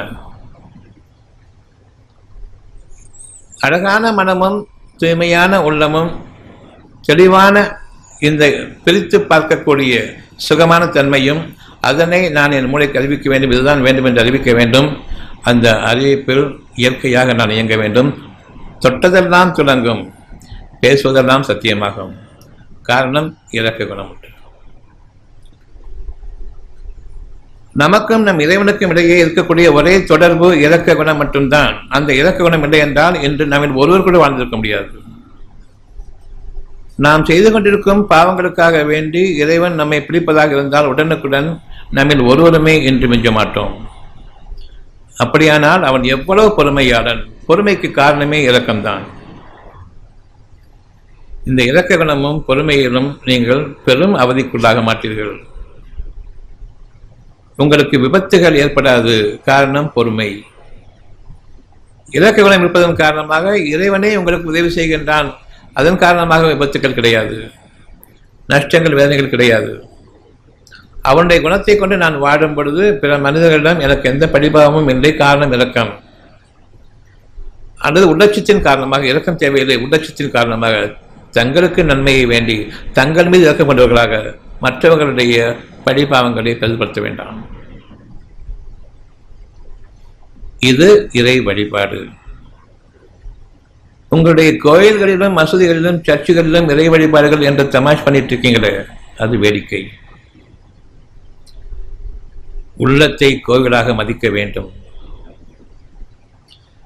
அழகான மனமும் தூய்மையான உள்ளமும் தெளிவான இந்த பிரித்து பார்க்கக்கூடிய சுகமான தன்மையும் அதனை நான் என் மூளைக்கு அறிவிக்க வேண்டும் இதுதான் வேண்டும் என்று அறிவிக்க வேண்டும் அந்த அறிவிப்பில் இயற்கையாக நான் இயங்க வேண்டும் தொட்டதெல்லாம் துலங்கும் பேசுவதெல்லாம் சத்தியமாகும் காரணம் இறக்க குணம் நமக்கும் நம் இறைவனுக்கும் இடையே இருக்கக்கூடிய ஒரே தொடர்பு இறக்க குணம் மட்டும்தான் அந்த இறக்க குணம் இல்லை என்றால் இன்று நம்மில் ஒருவர் கூட வாழ்ந்திருக்க முடியாது நாம் செய்து கொண்டிருக்கும் பாவங்களுக்காக வேண்டி இறைவன் நம்மை பிடிப்பதாக இருந்தால் உடனுக்குடன் நம்மில் ஒருவருமே என்று மிஞ்ச மாட்டோம் அப்படியானால் அவன் எவ்வளவு பொறுமையாளன் பொறுமைக்கு காரணமே இரக்கம்தான் இந்த இரக்க குணமும் பொறுமையிலும் நீங்கள் பெரும் அவதிக்குள்ளாக மாட்டீர்கள் உங்களுக்கு விபத்துகள் ஏற்படாது காரணம் பொறுமை இலக்க குணம் இருப்பதன் காரணமாக இறைவனே உங்களுக்கு உதவி செய்கின்றான் அதன் காரணமாக விபத்துக்கள் கிடையாது நஷ்டங்கள் வேதனைகள் கிடையாது அவனுடைய குணத்தை கொண்டு நான் வாடும் பொழுது பிற மனிதர்களிடம் எனக்கு எந்த படிபாவமும் இல்லை காரணம் இலக்கம் அல்லது உள்ளட்சத்தின் காரணமாக இலக்கம் தேவையில்லை உள்ளட்சத்தின் காரணமாக தங்களுக்கு நன்மையை வேண்டி தங்கள் மீது இறக்கம் கொண்டவர்களாக மற்றவர்களுடைய படிபாவங்களை கருதுபடுத்த வேண்டாம் இது இறை வழிபாடு உங்களுடைய கோயில்களிலும் மசூதிகளிலும் சர்ச்சுகளிலும் இறை வழிபாடுகள் என்று தமாஷ் பண்ணிட்டு இருக்கீங்களே அது வேடிக்கை உள்ளத்தை கோவிலாக மதிக்க வேண்டும்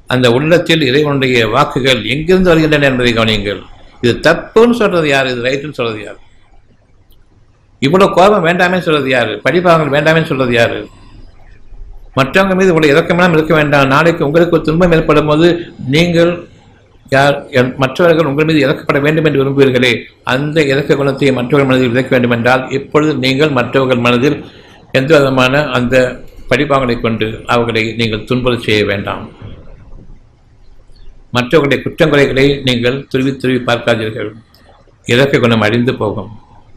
அந்த உள்ளத்தில் இறைவனுடைய வாக்குகள் எங்கிருந்து வருகின்றன என்பதை கவனியுங்கள் இது தப்புன்னு சொல்றது யார் இது ரைட்டுன்னு சொல்றது யார் இவ்வளவு கோபம் வேண்டாமே சொல்றது யாரு படிப்பாங்கள் வேண்டாமே சொல்றது யாரு மற்றவங்க மீது இவ்வளவு இறக்கமெல்லாம் இருக்க வேண்டாம் நாளைக்கு உங்களுக்கு ஒரு துன்பம் ஏற்படும் போது நீங்கள் யார் என்- மற்றவர்கள் உங்கள் மீது இறக்கப்பட வேண்டும் என்று விரும்புவீர்களே அந்த இறக்க குணத்தை மற்றவர்கள் மனதில் விதைக்க வேண்டும் என்றால் இப்பொழுது நீங்கள் மற்றவர்கள் மனதில் எந்த விதமான அந்த படிப்பாங்களை கொண்டு அவர்களை நீங்கள் துன்புற செய்ய வேண்டாம் மற்றவர்களுடைய குற்றங்குறைகளை நீங்கள் துருவி துருவி பார்க்காதீர்கள் இறக்க குணம் அழிந்து போகும்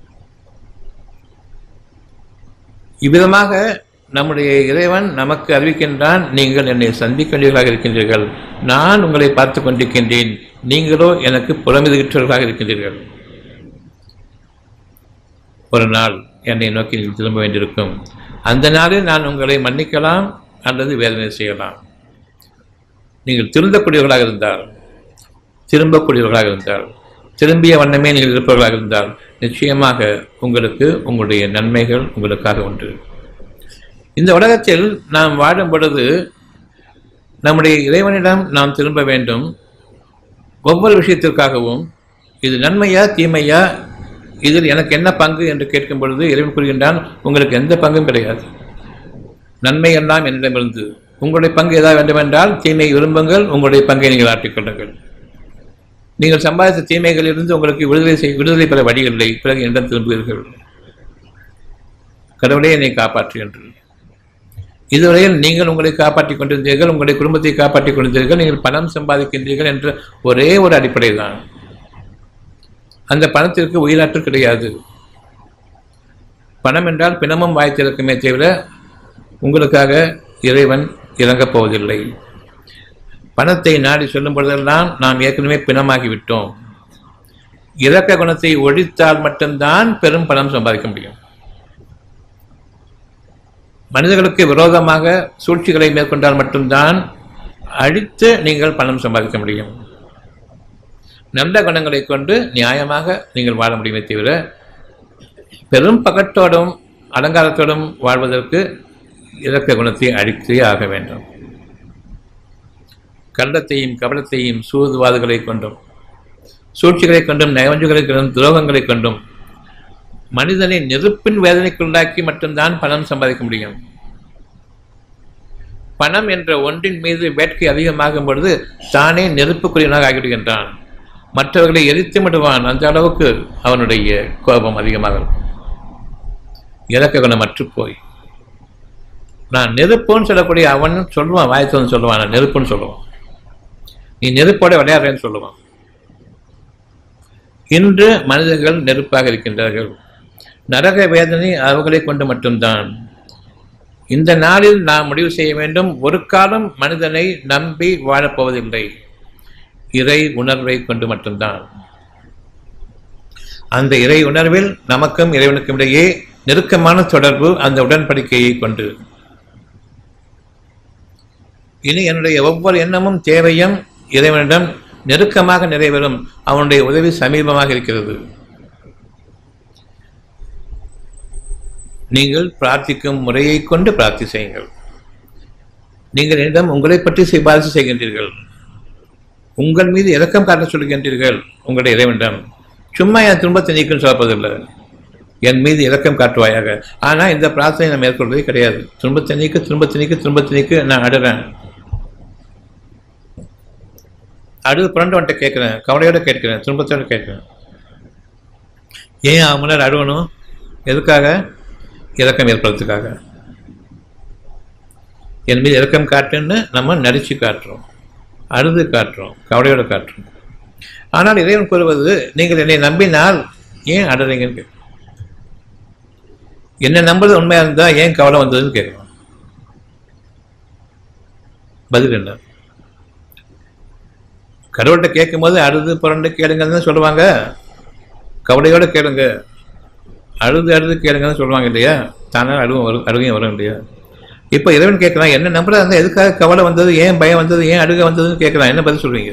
இவ்விதமாக நம்முடைய இறைவன் நமக்கு அறிவிக்கின்றான் நீங்கள் என்னை சந்திக்க வேண்டியவர்களாக இருக்கின்றீர்கள் நான் உங்களை பார்த்து கொண்டிருக்கின்றேன் நீங்களோ எனக்கு புறமிதுகிற்றவர்களாக இருக்கின்றீர்கள் ஒரு நாள் என்னை நோக்கி நீங்கள் திரும்ப வேண்டியிருக்கும் அந்த நாளில் நான் உங்களை மன்னிக்கலாம் அல்லது வேதனை செய்யலாம் நீங்கள் திருந்தக்கூடியவர்களாக இருந்தால் திரும்பக்கூடியவர்களாக இருந்தால் திரும்பிய வண்ணமே நீங்கள் இருப்பவர்களாக இருந்தால் நிச்சயமாக உங்களுக்கு உங்களுடைய நன்மைகள் உங்களுக்காக உண்டு இந்த உலகத்தில் நாம் வாழும் பொழுது நம்முடைய இறைவனிடம் நாம் திரும்ப வேண்டும் ஒவ்வொரு விஷயத்திற்காகவும் இது நன்மையா தீமையா இதில் எனக்கு என்ன பங்கு என்று கேட்கும் பொழுது இறைவன் கூறுகின்றான் உங்களுக்கு எந்த பங்கும் கிடையாது நன்மை எல்லாம் என்னிடமிருந்து உங்களுடைய பங்கு ஏதாவது வேண்டுமென்றால் தீமையை விரும்புங்கள் உங்களுடைய பங்கை நீங்கள் ஆற்றிக்கொள்ளுங்கள் நீங்கள் சம்பாதித்த தீமைகளிலிருந்து உங்களுக்கு விடுதலை செய் விடுதலை பெற வழி இல்லை பிறகு என்னிடம் திரும்புவீர்கள் கடவுளே என்னை காப்பாற்று என்று இதுவரையில் நீங்கள் உங்களை காப்பாற்றிக் கொண்டிருந்தீர்கள் உங்களுடைய குடும்பத்தை காப்பாற்றிக் கொண்டிருந்தீர்கள் நீங்கள் பணம் சம்பாதிக்கின்றீர்கள் என்ற ஒரே ஒரு அடிப்படை தான் அந்த பணத்திற்கு உயிராற்றல் கிடையாது பணம் என்றால் பிணமும் வாய்த்திருக்குமே தவிர உங்களுக்காக இறைவன் இறங்கப் போவதில்லை பணத்தை நாடி சொல்லும் பொழுதெல்லாம் நாம் ஏற்கனவே பிணமாகிவிட்டோம் இறக்க குணத்தை ஒழித்தால் மட்டும்தான் பெரும் பணம் சம்பாதிக்க முடியும் மனிதர்களுக்கு விரோதமாக சூழ்ச்சிகளை மேற்கொண்டால் மட்டும்தான் அழித்து நீங்கள் பணம் சம்பாதிக்க முடியும் நல்ல குணங்களை கொண்டு நியாயமாக நீங்கள் வாழ முடியுமே தவிர பெரும் பகட்டோடும் அலங்காரத்தோடும் வாழ்வதற்கு இறக்க குணத்தை அழித்தே ஆக வேண்டும் கள்ளத்தையும் கபலத்தையும் சூதுவாதுகளை கொண்டும் சூழ்ச்சிகளை கொண்டும் நயவஞ்சுகளை கொண்டும் துரோகங்களை கொண்டும் மனிதனை நெருப்பின் வேதனைக்குள்ளாக்கி மட்டும்தான் பணம் சம்பாதிக்க முடியும் பணம் என்ற ஒன்றின் மீது வேட்கை அதிகமாகும் பொழுது தானே நெருப்புக்குரியவனாக ஆகிவிடுகின்றான் மற்றவர்களை எரித்து விடுவான் அந்த அளவுக்கு அவனுடைய கோபம் அதிகமாக இருக்கும் இலக்க குணமற்று போய் நான் நெருப்புன்னு சொல்லக்கூடிய அவன் சொல்லுவான் வாய்த்து சொல்லுவான் நான் நெருப்புன்னு சொல்லுவான் நீ நெருப்போட விளையாடுறேன்னு சொல்லுவான் இன்று மனிதர்கள் நெருப்பாக இருக்கின்றார்கள் நரக வேதனை அவர்களை கொண்டு மட்டும்தான் இந்த நாளில் நாம் முடிவு செய்ய வேண்டும் ஒரு காலம் மனிதனை நம்பி வாழப்போவதில்லை இறை உணர்வை கொண்டு மட்டும்தான் அந்த இறை உணர்வில் நமக்கும் இறைவனுக்கும் இடையே நெருக்கமான தொடர்பு அந்த உடன்படிக்கையை கொண்டு இனி என்னுடைய ஒவ்வொரு எண்ணமும் தேவையும் இறைவனிடம் நெருக்கமாக நிறைவேறும் அவனுடைய உதவி சமீபமாக இருக்கிறது நீங்கள் பிரார்த்திக்கும் முறையை கொண்டு பிரார்த்தி செய்யுங்கள் நீங்கள் என்னிடம் உங்களை பற்றி சிபாரிசு செய்கின்றீர்கள் உங்கள் மீது இரக்கம் காட்ட சொல்கின்றீர்கள் உங்களுடைய இறைவனிடம் சும்மா என் துன்பத்தை நீக்கும் சொல்லப்பதில்லை என் மீது இரக்கம் காட்டுவாயாக ஆனால் இந்த பிரார்த்தனை நான் மேற்கொள்வதே கிடையாது துன்பத்தை நீக்கு துன்பத்தை நீக்கு துன்பத்தை நீக்கு நான் அடுறேன் அடுத்து புரண்டவன்ட்ட கேட்குறேன் கவலையோட கேட்கிறேன் துன்பத்தோட கேட்குறேன் ஏன் அவன் முன்னாடி அழுவணும் எதுக்காக இறக்கம் ஏற்படுறதுக்காக என் மீது இறக்கம் காட்டுன்னு நம்ம நடிச்சு காட்டுறோம் அழுது காட்டுறோம் கவலையோட காட்டுறோம் ஆனால் இறைவன் கூறுவது நீங்கள் என்னை நம்பினால் ஏன் அழுறீங்கன்னு கேட்கும் என்னை நம்புறது உண்மையாக இருந்தால் ஏன் கவலை வந்ததுன்னு கேட்கணும் பதில் என்ன கடவுள்கிட்ட கேட்கும் போது அழுது புரண்டு கேளுங்கன்னு தான் சொல்லுவாங்க கவலையோட கேளுங்க அழுது அழுது கேளுங்கன்னு சொல்லுவாங்க இல்லையா தானே அழுவும் வரும் அழுகையும் வரும் இல்லையா இப்போ இறைவன் கேட்கலாம் என்ன நம்புறதா இருந்தால் எதுக்காக கவலை வந்தது ஏன் பயம் வந்தது ஏன் அழுக வந்ததுன்னு கேட்கலாம் என்ன பதில் சொல்றீங்க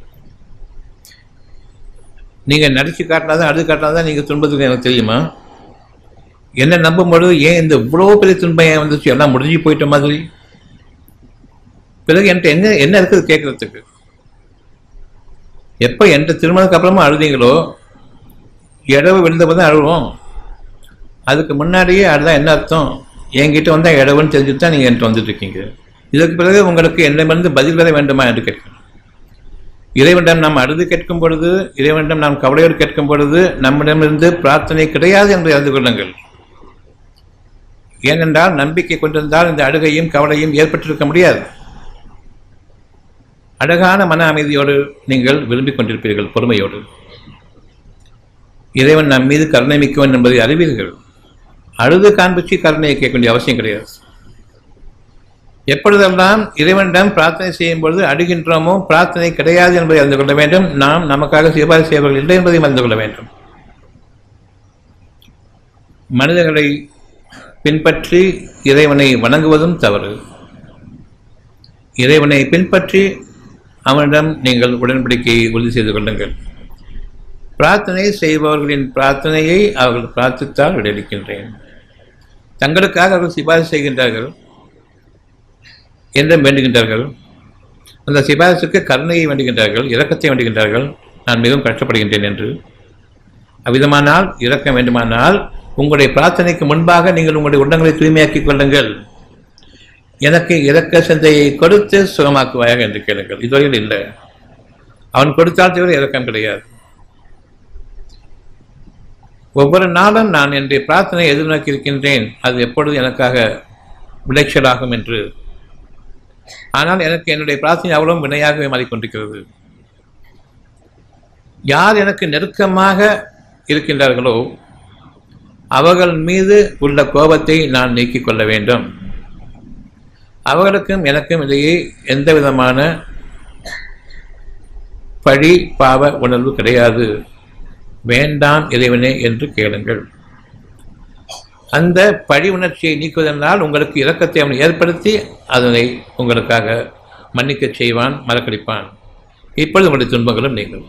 நீங்க நடிச்சு காட்டினாதான் அழுது காட்டினாதான் நீங்க துன்பத்துக்கு எனக்கு தெரியுமா என்ன நம்பும் பொழுது ஏன் இந்த இவ்வளோ பெரிய துன்பம் ஏன் வந்துச்சு எல்லாம் முடிஞ்சு போயிட்ட மாதிரி பிறகு என்கிட்ட என்ன என்ன இருக்குது கேட்கறதுக்கு எப்போ என்கிட்ட திருமணத்துக்கு அப்புறமா அழுதீங்களோ இடவு விழுந்தப்போ தான் அழுவோம் அதுக்கு முன்னாடியே அதுதான் என்ன அர்த்தம் என்கிட்ட வந்தால் இடவுன்னு தெரிஞ்சுட்டு தான் நீங்கள் என்கிட்ட வந்துட்டு இருக்கீங்க இதற்கு பிறகு உங்களுக்கு என்னிடமிருந்து பதில் வர வேண்டுமா என்று கேட்கிறேன் இறைவனிடம் நாம் அழுது கேட்கும் பொழுது இறைவனிடம் நாம் கவலையோடு கேட்கும் பொழுது நம்மிடமிருந்து பிரார்த்தனை கிடையாது என்று அறிந்து கொள்ளுங்கள் ஏனென்றால் நம்பிக்கை கொண்டிருந்தால் இந்த அழுகையும் கவலையும் ஏற்பட்டிருக்க முடியாது அழகான மன அமைதியோடு நீங்கள் விரும்பிக் கொண்டிருப்பீர்கள் பொறுமையோடு இறைவன் நம் மீது கருணை மிக்கவன் என்பதை அறிவீர்கள் அழுது காண்பிச்சு கருணையை கேட்க வேண்டிய அவசியம் கிடையாது எப்பொழுதெல்லாம் இறைவனிடம் பிரார்த்தனை செய்யும் பொழுது அழுகின்றோமோ பிரார்த்தனை கிடையாது என்பதை அறிந்து கொள்ள வேண்டும் நாம் நமக்காக சிபாரிசு செய்வர்கள் இல்லை என்பதையும் அறிந்து கொள்ள வேண்டும் மனிதர்களை பின்பற்றி இறைவனை வணங்குவதும் தவறு இறைவனை பின்பற்றி அவனிடம் நீங்கள் உடன்படிக்கையை உறுதி செய்து கொள்ளுங்கள் பிரார்த்தனை செய்பவர்களின் பிரார்த்தனையை அவர்கள் பிரார்த்தித்தால் விடையளிக்கின்றேன் தங்களுக்காக அவர்கள் சிபாரிசு செய்கின்றார்கள் என்றும் வேண்டுகின்றார்கள் அந்த சிபாரிசுக்கு கருணையை வேண்டுகின்றார்கள் இரக்கத்தை வேண்டுகின்றார்கள் நான் மிகவும் கஷ்டப்படுகின்றேன் என்று அவ்விதமானால் இரக்கம் வேண்டுமானால் உங்களுடைய பிரார்த்தனைக்கு முன்பாக நீங்கள் உங்களுடைய உள்ளங்களை தூய்மையாக்கிக் கொள்ளுங்கள் எனக்கு இரக்க சிந்தையை கொடுத்து சுகமாக்குவாயாக என்று கேளுங்கள் இதுவரையில் இல்லை அவன் கொடுத்தால் தவிர இரக்கம் கிடையாது ஒவ்வொரு நாளும் நான் என்னுடைய பிரார்த்தனை எதிர்நோக்கி இருக்கின்றேன் அது எப்பொழுது எனக்காக விளைச்சலாகும் என்று ஆனால் எனக்கு என்னுடைய பிரார்த்தனை அவ்வளவு வினையாகவே மாறிக்கொண்டிருக்கிறது யார் எனக்கு நெருக்கமாக இருக்கின்றார்களோ அவர்கள் மீது உள்ள கோபத்தை நான் நீக்கிக் கொள்ள வேண்டும் அவர்களுக்கும் எனக்கும் இடையே எந்த விதமான பழி பாவ உணர்வு கிடையாது வேண்டாம் இறைவனே என்று கேளுங்கள் அந்த பழி உணர்ச்சியை நீக்குவதனால் உங்களுக்கு இரக்கத்தை அவன் ஏற்படுத்தி அதனை உங்களுக்காக மன்னிக்கச் செய்வான் மறக்கடிப்பான் இப்பொழுது உங்களுடைய துன்பங்களும் நீங்கள்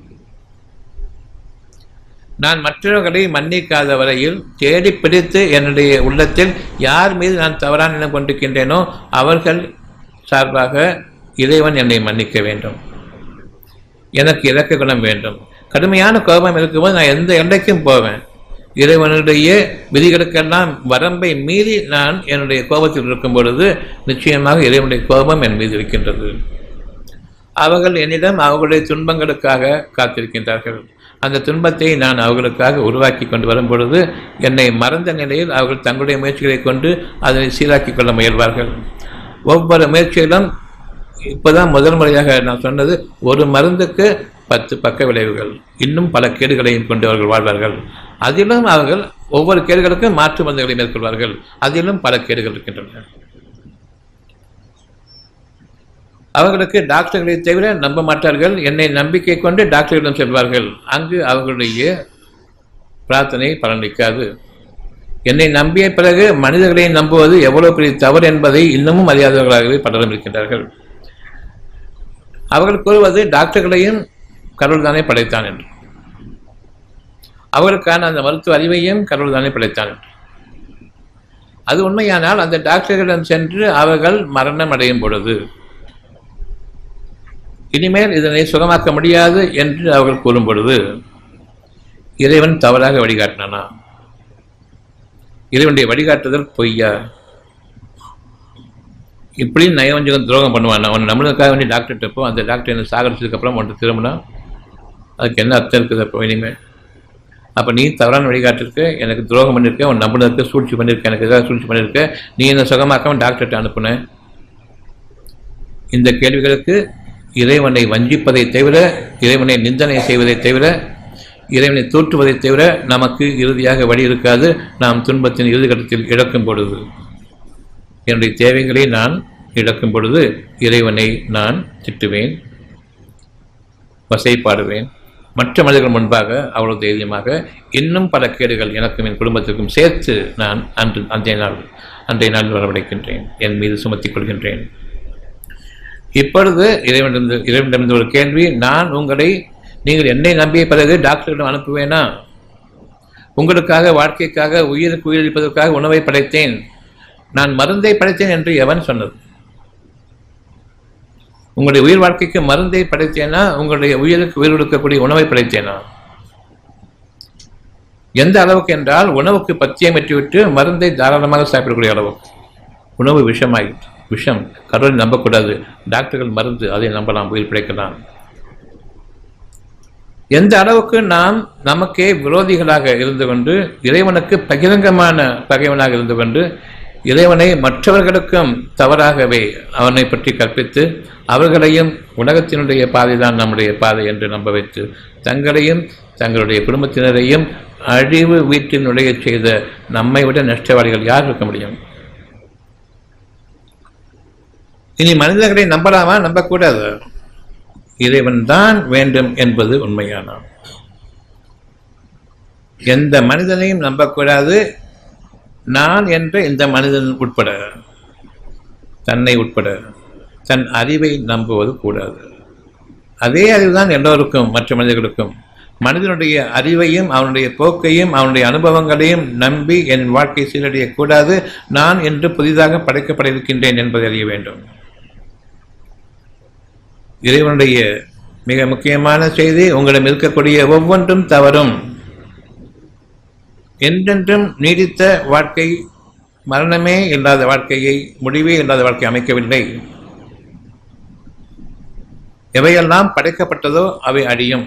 நான் மற்றவர்களை மன்னிக்காத வரையில் தேடி பிடித்து என்னுடைய உள்ளத்தில் யார் மீது நான் தவறான எண்ணம் கொண்டிருக்கின்றேனோ அவர்கள் சார்பாக இறைவன் என்னை மன்னிக்க வேண்டும் எனக்கு இறக்க குணம் வேண்டும் கடுமையான கோபம் இருக்கும்போது நான் எந்த எல்லைக்கும் போவேன் இறைவனுடைய விதிகளுக்கெல்லாம் வரம்பை மீறி நான் என்னுடைய கோபத்தில் இருக்கும் பொழுது நிச்சயமாக இறைவனுடைய கோபம் என் மீது இருக்கின்றது அவர்கள் என்னிடம் அவர்களுடைய துன்பங்களுக்காக காத்திருக்கின்றார்கள் அந்த துன்பத்தை நான் அவர்களுக்காக உருவாக்கி கொண்டு வரும் பொழுது என்னை மறந்த நிலையில் அவர்கள் தங்களுடைய முயற்சிகளை கொண்டு அதனை சீராக்கிக் கொள்ள முயல்வார்கள் ஒவ்வொரு முயற்சியிலும் இப்போதான் முதல் முறையாக நான் சொன்னது ஒரு மருந்துக்கு பத்து பக்க விளைவுகள் இன்னும் பல கேடுகளையும் கொண்டு அவர்கள் வாழ்வார்கள் அதிலும் அவர்கள் ஒவ்வொரு கேடுகளுக்கும் மாற்று மருந்துகளை மேற்கொள்வார்கள் அதிலும் பல கேடுகள் இருக்கின்றன அவர்களுக்கு டாக்டர்களை தவிர நம்ப மாட்டார்கள் என்னை நம்பிக்கை கொண்டு டாக்டர்களிடம் செல்வார்கள் அங்கு அவர்களுடைய பிரார்த்தனை பலனளிக்காது என்னை நம்பிய பிறகு மனிதர்களை நம்புவது எவ்வளவு பெரிய தவறு என்பதை இன்னமும் அறியாதவர்களாகவே பலரும் இருக்கின்றார்கள் அவர்கள் கூறுவது டாக்டர்களையும் கடவுள் தானே படைத்தான் என்று அவர்களுக்கான அந்த மருத்துவ அறிவையும் கடவுள் தானே படைத்தான் என்று அது உண்மையானால் அந்த டாக்டர்களிடம் சென்று அவர்கள் மரணம் அடையும் பொழுது இனிமேல் இதனை சுகமாக்க முடியாது என்று அவர்கள் கூறும் பொழுது இறைவன் தவறாக வழிகாட்டினானா இறைவனுடைய வழிகாட்டுதல் பொய்யா இப்படி நயவஞ்சகம் துரோகம் பண்ணுவான் அவன் நம்மளுக்காக வேண்டிய டாக்டர்கிட்ட போ அந்த டாக்டர் என்ன சாகரிச்சதுக்கப்புறம் உன்ட்டு திரும்பினா அதுக்கு என்ன அர்த்தம் இருக்குது அப்போ இனிமேல் அப்போ நீ தவறான வழிகாட்டிருக்க எனக்கு துரோகம் பண்ணியிருக்க உன் நம்பினருக்கு சூழ்ச்சி பண்ணியிருக்க எனக்கு எதாவது சூழ்ச்சி பண்ணியிருக்க நீ என்ன சுகமாக்காம டாக்டர்கிட்ட அனுப்புன இந்த கேள்விகளுக்கு இறைவனை வஞ்சிப்பதை தவிர இறைவனை நிந்தனை செய்வதை தவிர இறைவனை தூற்றுவதை தவிர நமக்கு இறுதியாக வழி இருக்காது நாம் துன்பத்தின் இறுதி கட்டத்தில் இழக்கும் பொழுது என்னுடைய தேவைகளை நான் இழக்கும் பொழுது இறைவனை நான் திட்டுவேன் வசைப்பாடுவேன் மற்ற மனிதர்கள் முன்பாக அவ்வளவு தைரியமாக இன்னும் பல கேடுகள் எனக்கும் என் குடும்பத்திற்கும் சேர்த்து நான் அன்று அன்றைய நாள் அன்றைய நாள் வரவழைக்கின்றேன் என் மீது சுமத்திக் கொள்கின்றேன் இப்பொழுது இறைவனிடந்து இறைவனிடமிருந்து ஒரு கேள்வி நான் உங்களை நீங்கள் என்னை நம்பிய பிறகு டாக்டரிடம் அனுப்புவேனா உங்களுக்காக வாழ்க்கைக்காக உயிருக்கு உயிரிழப்பதற்காக உணவை படைத்தேன் நான் மருந்தை படைத்தேன் என்று எவன் சொன்னது உங்களுடைய உயிர் வாழ்க்கைக்கு மருந்தை படைத்தேனா உங்களுடைய உயிருக்கு உயிர் கொடுக்கக்கூடிய உணவை படைத்தேனா எந்த அளவுக்கு என்றால் உணவுக்கு பத்தியம் விட்டு மருந்தை தாராளமாக சாப்பிடக்கூடிய அளவுக்கு உணவு விஷமாய் விஷம் கடவுளை நம்பக்கூடாது டாக்டர்கள் மருந்து அதை நம்பலாம் உயிர் பிழைக்கலாம் எந்த அளவுக்கு நாம் நமக்கே விரோதிகளாக இருந்து கொண்டு இறைவனுக்கு பகிரங்கமான பகைவனாக இருந்து கொண்டு இறைவனை மற்றவர்களுக்கும் தவறாகவே அவனை பற்றி கற்பித்து அவர்களையும் உலகத்தினுடைய பாதைதான் நம்முடைய பாதை என்று நம்ப வைத்து தங்களையும் தங்களுடைய குடும்பத்தினரையும் அழிவு வீட்டில் நுழையச் செய்த நம்மை விட நஷ்டவாளிகள் யார் இருக்க முடியும் இனி மனிதர்களை நம்பலாமா நம்பக்கூடாது இறைவன் தான் வேண்டும் என்பது உண்மையான எந்த மனிதனையும் நம்பக்கூடாது நான் என்ற இந்த மனிதன் உட்பட தன்னை உட்பட தன் அறிவை நம்புவது கூடாது அதே அறிவுதான் எல்லோருக்கும் மற்ற மனிதர்களுக்கும் மனிதனுடைய அறிவையும் அவனுடைய போக்கையும் அவனுடைய அனுபவங்களையும் நம்பி என் வாழ்க்கை சீரடையக்கூடாது நான் என்று புதிதாக படைக்கப்பட இருக்கின்றேன் என்பதை அறிய வேண்டும் இறைவனுடைய மிக முக்கியமான செய்தி உங்களிடம் இருக்கக்கூடிய ஒவ்வொன்றும் தவறும் என்றென்றும் நீடித்த வாழ்க்கை மரணமே இல்லாத வாழ்க்கையை முடிவே இல்லாத வாழ்க்கை அமைக்கவில்லை எவையெல்லாம் படைக்கப்பட்டதோ அவை அழியும்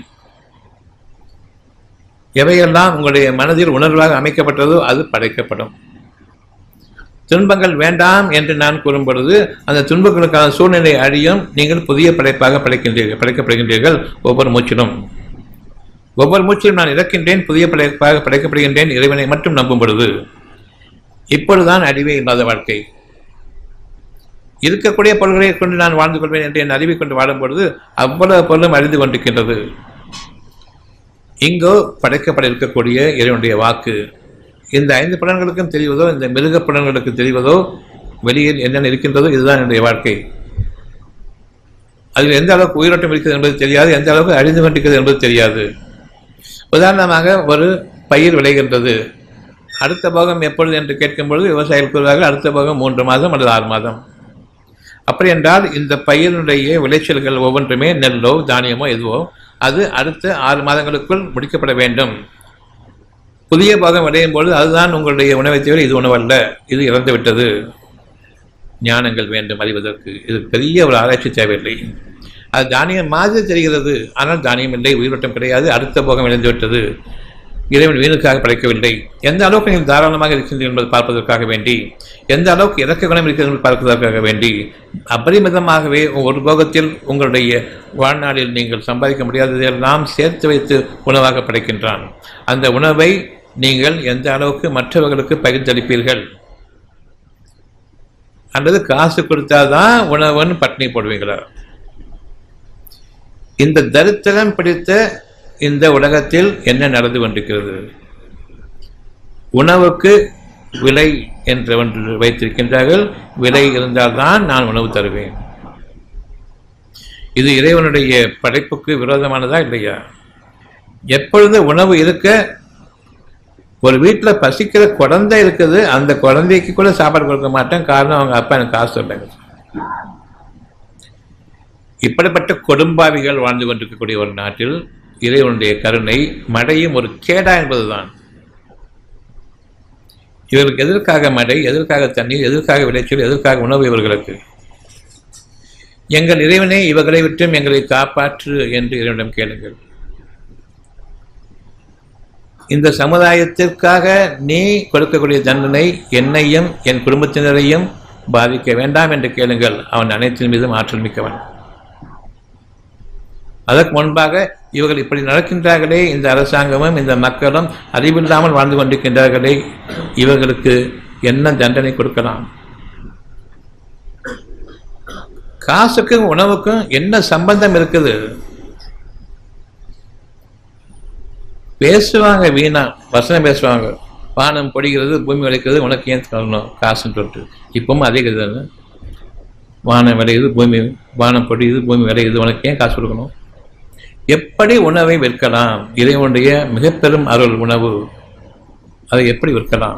எவையெல்லாம் உங்களுடைய மனதில் உணர்வாக அமைக்கப்பட்டதோ அது படைக்கப்படும் துன்பங்கள் வேண்டாம் என்று நான் கூறும் பொழுது அந்த துன்பங்களுக்கான சூழ்நிலை அழியும் நீங்கள் புதிய படைப்பாக படைக்கின்றீர்கள் படைக்கப்படுகின்றீர்கள் ஒவ்வொரு மூச்சிலும் ஒவ்வொரு மூச்சிலும் நான் இறக்கின்றேன் புதிய படைப்பாக படைக்கப்படுகின்றேன் இறைவனை மட்டும் நம்பும் பொழுது இப்பொழுதுதான் அழிவே இல்லாத வாழ்க்கை இருக்கக்கூடிய பொருள்களை கொண்டு நான் வாழ்ந்து கொள்வேன் என்று என் அறிவை கொண்டு வாழும் பொழுது அவ்வளவு பொருளும் அழிந்து கொண்டிருக்கின்றது இங்கோ படைக்கப்பட இருக்கக்கூடிய இறைவனுடைய வாக்கு இந்த ஐந்து புலன்களுக்கும் தெரிவதோ இந்த மிருக புலன்களுக்கு தெரிவதோ வெளியில் என்னென்ன இருக்கின்றதோ இதுதான் என்னுடைய வாழ்க்கை அதில் எந்த அளவுக்கு உயிரோட்டம் இருக்கிறது என்பது தெரியாது எந்த அளவுக்கு அழிந்து கொண்டிருக்கிறது என்பது தெரியாது உதாரணமாக ஒரு பயிர் விளைகின்றது அடுத்த பாகம் எப்பொழுது என்று கேட்கும் பொழுது விவசாயிகள் கூறுவார்கள் அடுத்த பாகம் மூன்று மாதம் அல்லது ஆறு மாதம் அப்படி என்றால் இந்த பயிரினுடைய விளைச்சல்கள் ஒவ்வொன்றுமே நெல்லோ தானியமோ எதுவோ அது அடுத்த ஆறு மாதங்களுக்குள் முடிக்கப்பட வேண்டும் புதிய பாகம் விளையும் பொழுது அதுதான் உங்களுடைய உணவை தவிர இது உணவல்ல இது இறந்து விட்டது ஞானங்கள் வேண்டும் அறிவதற்கு இது பெரிய ஒரு ஆராய்ச்சி தேவையில்லை அது தானியம் மாதிரி தெரிகிறது ஆனால் தானியம் இல்லை உயிரோட்டம் கிடையாது அடுத்த போகம் இழந்து விட்டது இறைவன் வீணுக்காக படைக்கவில்லை எந்த அளவுக்கு நீங்கள் தாராளமாக இருக்கின்றீர்கள் என்பதை பார்ப்பதற்காக வேண்டி எந்த அளவுக்கு இறக்க குணம் இருக்கிறது என்பதை பார்ப்பதற்காக வேண்டி அபரிமிதமாகவே ஒரு போகத்தில் உங்களுடைய வாழ்நாளில் நீங்கள் சம்பாதிக்க முடியாததையெல்லாம் சேர்த்து வைத்து உணவாக படைக்கின்றான் அந்த உணவை நீங்கள் எந்த அளவுக்கு மற்றவர்களுக்கு பகிர்ந்தளிப்பீர்கள் அல்லது காசு கொடுத்தாதான் உணவுன்னு பட்டினி போடுவீங்களா இந்த தரித்திரம் பிடித்த இந்த உலகத்தில் என்ன நடந்து கொண்டிருக்கிறது உணவுக்கு விலை என்று ஒன்று வைத்திருக்கின்றார்கள் விலை இருந்தால்தான் நான் உணவு தருவேன் இது இறைவனுடைய படைப்புக்கு விரோதமானதா இல்லையா எப்பொழுது உணவு இருக்க ஒரு வீட்டில் பசிக்கிற குழந்தை இருக்குது அந்த குழந்தைக்கு கூட சாப்பாடு கொடுக்க மாட்டேன் காரணம் அவங்க அப்பா எனக்கு காசு சொல்லுங்க இப்படிப்பட்ட கொடும்பாவிகள் வாழ்ந்து கொண்டிருக்கக்கூடிய ஒரு நாட்டில் இறைவனுடைய கருணை மழையும் ஒரு கேடா என்பதுதான் இவர்களுக்கு எதற்காக மழை எதற்காக தண்ணீர் எதற்காக விளைச்சல் எதற்காக உணவு இவர்களுக்கு எங்கள் இறைவனே இவர்களை விட்டும் எங்களை காப்பாற்று என்று இறைவனிடம் கேளுங்கள் இந்த சமுதாயத்திற்காக நீ கொடுக்கக்கூடிய தண்டனை என்னையும் என் குடும்பத்தினரையும் பாதிக்க வேண்டாம் என்று கேளுங்கள் அவன் அனைத்தின் மீதும் ஆற்றல் மிக்கவன் அதற்கு முன்பாக இவர்கள் இப்படி நடக்கின்றார்களே இந்த அரசாங்கமும் இந்த மக்களும் அறிவில்லாமல் வாழ்ந்து கொண்டிருக்கின்றார்களே இவர்களுக்கு என்ன தண்டனை கொடுக்கலாம் காசுக்கும் உணவுக்கும் என்ன சம்பந்தம் இருக்குது பேசுவாங்க வீணா வசனம் பேசுவாங்க வானம் பொடிகிறது பூமி விளைக்கிறது உனக்கு ஏன் தரணும் காசுன்னு சொல்லிட்டு இப்பவும் அதே கதை வானம் விளையுது பூமி வானம் பொடியுது பூமி விளையுது உனக்கு ஏன் காசு கொடுக்கணும் எப்படி உணவை விற்கலாம் இறைவனுடைய மிக பெரும் அருள் உணவு அதை எப்படி விற்கலாம்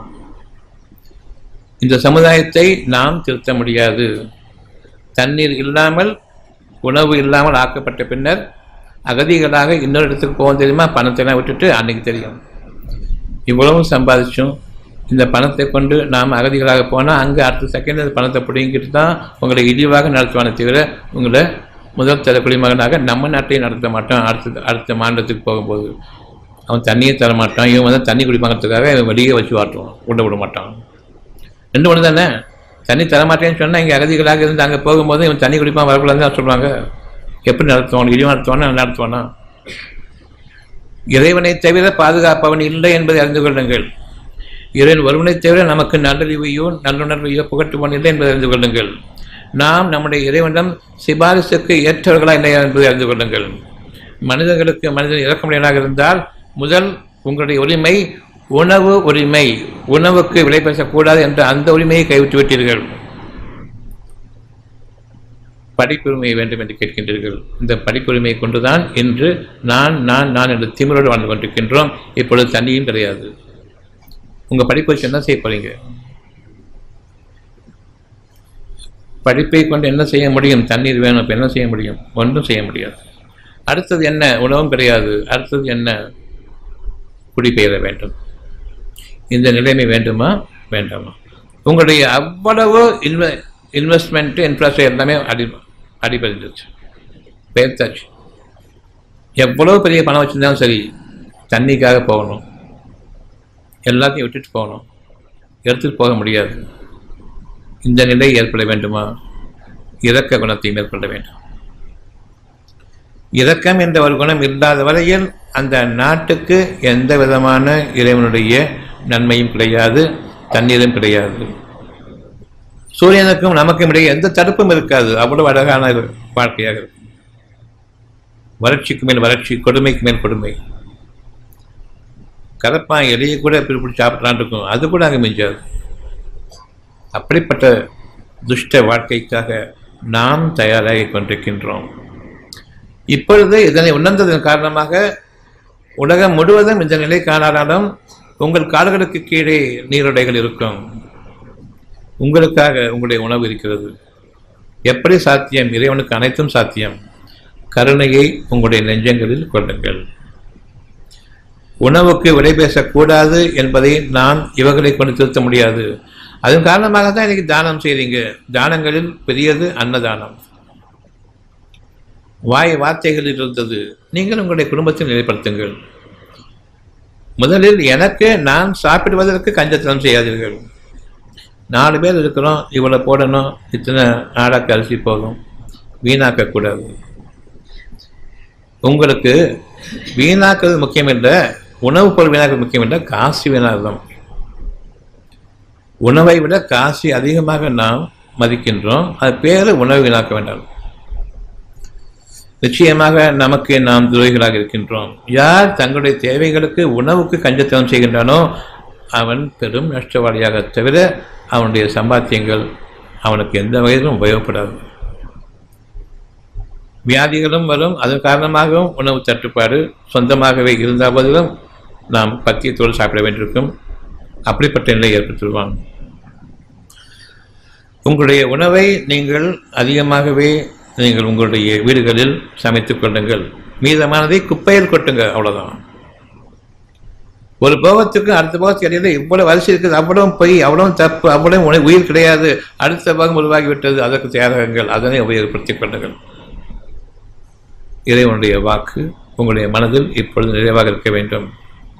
இந்த சமுதாயத்தை நாம் திருத்த முடியாது தண்ணீர் இல்லாமல் உணவு இல்லாமல் ஆக்கப்பட்ட பின்னர் அகதிகளாக இன்னொரு இடத்துக்கு போக தெரியுமா பணத்தை எல்லாம் விட்டுட்டு அன்னைக்கு தெரியும் இவ்வளவும் சம்பாதிச்சும் இந்த பணத்தை கொண்டு நாம் அகதிகளாக போனால் அங்கே அடுத்த செகண்ட் அந்த பணத்தை பிடிங்கிட்டு தான் உங்களை இழிவாக நடத்துவானே தவிர உங்களை முதல் தர குடிமகனாக நம்ம நாட்டையும் நடத்த மாட்டான் அடுத்த அடுத்த மாநிலத்துக்கு போகும்போது அவன் தண்ணியே தர மாட்டான் இவன் வந்து தண்ணி குடிப்பாங்கிறதுக்காக இவன் வெளியே வச்சு வாட்டுவான் விட விட மாட்டான் ரெண்டு ஒன்று தானே தண்ணி தர மாட்டேன்னு சொன்னால் இங்கே அகதிகளாக இருந்து அங்கே போகும்போது இவன் தண்ணி குடிப்பான் வரக்கூடாதுன்னு தான் சொல்லுவாங்க எப்படி நடத்துவான் இழிவாக நடத்துவானா நடத்துவானா இறைவனை தவிர பாதுகாப்பவன் இல்லை என்பதை அறிந்து கொள்ளுங்கள் இறைவன் ஒருவனை தவிர நமக்கு நல்லறிவையோ நல்லுணர்வையோ புகட்டுவன் இல்லை என்பதை அறிந்து கொள்ளுங்கள் நாம் நம்முடைய இறைவனிடம் சிபாரிசுக்கு ஏற்றவர்களா இல்லையா என்பதை அறிந்து கொள்ளுங்கள் மனிதர்களுக்கு மனிதன் இறக்கமுடையவனாக இருந்தால் முதல் உங்களுடைய உரிமை உணவு உரிமை உணவுக்கு விலை பேசக்கூடாது என்ற அந்த உரிமையை கைவிட்டு விட்டீர்கள் படிப்புரிமை வேண்டும் என்று கேட்கின்றீர்கள் இந்த படிப்புரிமையை கொண்டுதான் இன்று நான் நான் நான் என்று திமிரோடு வாழ்ந்து கொண்டிருக்கின்றோம் இப்பொழுது தண்ணியும் கிடையாது உங்க படிப்பு வச்சு என்ன செய்ய போறீங்க படிப்பை கொண்டு என்ன செய்ய முடியும் தண்ணீர் வேணும் இப்போ என்ன செய்ய முடியும் ஒன்றும் செய்ய முடியாது அடுத்தது என்ன உணவும் கிடையாது அடுத்தது என்ன குடிபெயர வேண்டும் இந்த நிலைமை வேண்டுமா வேண்டாமா உங்களுடைய அவ்வளவு இன்வெ இன்வெஸ்ட்மெண்ட்டு இன்ஃப்ராஸ்ட்ரக்சர் எல்லாமே அடி அடிபதிஞ்சிருச்சு பெயர்த்தாச்சு எவ்வளோ பெரிய பணம் வச்சுருந்தாலும் சரி தண்ணிக்காக போகணும் எல்லாத்தையும் விட்டுட்டு போகணும் எடுத்துட்டு போக முடியாது இந்த நிலை ஏற்பட வேண்டுமா இரக்க குணத்தை மேற்கொள்ள வேண்டும் இரக்கம் என்ற ஒரு குணம் இல்லாத வரையில் அந்த நாட்டுக்கு எந்த விதமான இறைவனுடைய நன்மையும் கிடையாது தண்ணீரும் கிடையாது சூரியனுக்கும் நமக்கும் இடையே எந்த தடுப்பும் இருக்காது அவ்வளவு அழகான ஒரு வாழ்க்கையாக இருக்கும் வறட்சிக்கு மேல் வறட்சி கொடுமைக்கு மேல் கொடுமை கரப்பான் எலியை கூட பிடிப்பிடி சாப்பிட்றான் இருக்கும் அது கூட அங்கே மிஞ்சாது அப்படிப்பட்ட துஷ்ட வாழ்க்கைக்காக நாம் தயாராகி கொண்டிருக்கின்றோம் இப்பொழுது இதனை உணர்ந்ததன் காரணமாக உலகம் முழுவதும் இந்த நிலை காணாலும் உங்கள் கால்களுக்கு கீழே நீரோடைகள் இருக்கும் உங்களுக்காக உங்களுடைய உணவு இருக்கிறது எப்படி சாத்தியம் இறைவனுக்கு அனைத்தும் சாத்தியம் கருணையை உங்களுடைய நெஞ்சங்களில் கொள்ளுங்கள் உணவுக்கு விடை பேசக்கூடாது என்பதை நாம் இவர்களை கொண்டு திருத்த முடியாது அதன் காரணமாக தான் இன்னைக்கு தானம் செய்றீங்க தானங்களில் பெரியது அன்னதானம் வாய் வார்த்தைகளில் இருந்தது நீங்கள் உங்களுடைய குடும்பத்தில் நிலைப்படுத்துங்கள் முதலில் எனக்கு நான் சாப்பிடுவதற்கு கஞ்சத்தனம் செய்யாதீர்கள் நாலு பேர் இருக்கிறோம் இவ்வளோ போடணும் இத்தனை நாடாக்கு அரிசி போதும் வீணாக்கக்கூடாது உங்களுக்கு வீணாக்குறது முக்கியம் இல்லை உணவுப் பொருள் வீணாக்குறது முக்கியம் இல்லை காசு வீணாகிறதும் உணவை விட காசு அதிகமாக நாம் மதிக்கின்றோம் அது பேர் உணவு வீணாக்க வேண்டாம் நிச்சயமாக நமக்கு நாம் துரோகிகளாக இருக்கின்றோம் யார் தங்களுடைய தேவைகளுக்கு உணவுக்கு கஞ்சத்தனம் செய்கின்றானோ அவன் பெரும் நஷ்டவாளியாக தவிர அவனுடைய சம்பாத்தியங்கள் அவனுக்கு எந்த வகையிலும் உபயோகப்படாது வியாதிகளும் வரும் அதன் காரணமாகவும் உணவு தட்டுப்பாடு சொந்தமாகவே இருந்த போதிலும் நாம் பத்தியத்தோடு சாப்பிட வேண்டியிருக்கும் அப்படிப்பட்ட நிலை ஏற்பட்டுருவான் உங்களுடைய உணவை நீங்கள் அதிகமாகவே நீங்கள் உங்களுடைய வீடுகளில் சமைத்துக் கொள்ளுங்கள் மீதமானதை குப்பையில் கொட்டுங்க அவ்வளவுதான் ஒரு போகத்துக்கு அடுத்த போகத்துக்கு இடையில இவ்வளவு வரிசை இருக்குது அவ்வளவும் பொய் அவ்வளவும் தப்பு அவ்வளவும் உணவு உயிர் கிடையாது அடுத்த பாகம் உருவாகிவிட்டது அதற்கு தயாராகுங்கள் அதனை உபயோகப்படுத்திக் கொள்ளுங்கள் இறைவனுடைய வாக்கு உங்களுடைய மனதில் இப்பொழுது நிறைவாக இருக்க வேண்டும்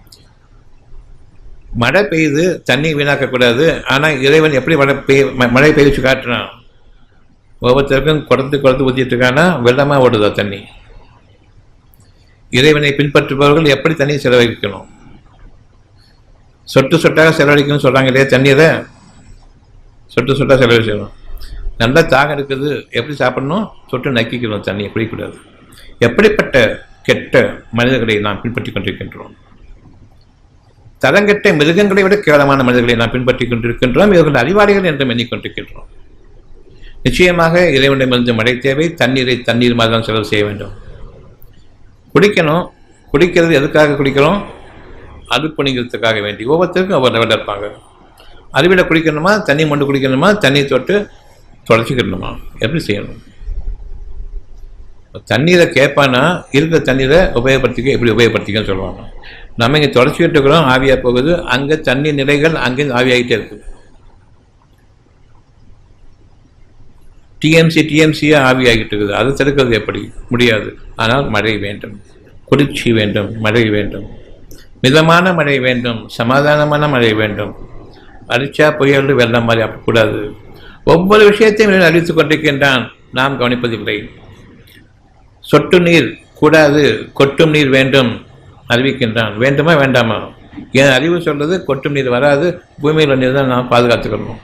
மழை பெய்யுது தண்ணி வீணாக்கக்கூடாது ஆனால் இறைவன் எப்படி மழை பெய் ம- மழை பெய்ச்சு காட்டுறான் ஒவ்வொருத்தருக்கும் குடத்து குடத்து ஊற்றிட்டு இருக்கானா வெள்ளமாக ஓடுதா தண்ணி இறைவனை பின்பற்றுபவர்கள் எப்படி தண்ணி செலவழிக்கணும் சொட்டு சொட்டாக செலவழிக்கணும்னு சொல்கிறாங்க இல்லையா தண்ணீரை சொட்டு சொட்டாக செலவழிக்கணும் நல்லா தாகம் இருக்குது எப்படி சாப்பிடணும் சொட்டு நக்கிக்கணும் தண்ணியை குடிக்கக்கூடாது எப்படிப்பட்ட கெட்ட மனிதர்களை நாம் பின்பற்றிக் கொண்டிருக்கின்றோம் தரங்கெட்ட மிருகங்களை விட கேவலமான மனிதர்களை நாம் பின்பற்றிக் கொண்டிருக்கின்றோம் இவர்கள் அறிவாளிகள் என்றும் எண்ணிக்கொண்டிருக்கின்றோம் நிச்சயமாக இறைவனிடமிருந்து மழை தேவை தண்ணீரை தண்ணீர் மாதிரி தான் செலவு செய்ய வேண்டும் குடிக்கணும் குடிக்கிறது எதுக்காக குடிக்கிறோம் அறுப்புணிக்கிறதுக்காக வேண்டி ஒவ்வொருத்தருக்கும் ஒவ்வொரு லெவலில் இருப்பாங்க அருவில குடிக்கணுமா தண்ணி மொண்டு குடிக்கணுமா தண்ணி தொட்டு தொடச்சிக்கணுமா எப்படி செய்யணும் தண்ணீரை கேட்பானா இருக்கிற தண்ணீரை உபயோகப்படுத்திக்க எப்படி உபயோகப்படுத்திக்கன்னு சொல்லுவாங்க நம்ம இங்கே தொடச்சிக்கிட்டு இருக்கிறோம் ஆவியாக போகுது அங்கே தண்ணி நிலைகள் அங்கேருந்து ஆவியாகிட்டே இருக்குது டிஎம்சி டிஎம்சியாக ஆவியாகிட்டு இருக்குது அதை தடுக்கிறது எப்படி முடியாது ஆனால் மழை வேண்டும் குளிர்ச்சி வேண்டும் மழை வேண்டும் மிதமான மழை வேண்டும் சமாதானமான மழை வேண்டும் அடிச்சா புயல் வெள்ளம் மாதிரி அப்பக்கூடாது ஒவ்வொரு விஷயத்தையும் இறைவன் அறிவித்துக் கொண்டிருக்கின்றான் நாம் கவனிப்பதில்லை சொட்டு நீர் கூடாது கொட்டும் நீர் வேண்டும் அறிவிக்கின்றான் வேண்டுமா வேண்டாமா என் அறிவு சொல்றது கொட்டும் நீர் வராது பூமியில் நீர் தான் நாம் பாதுகாத்துக்கணும்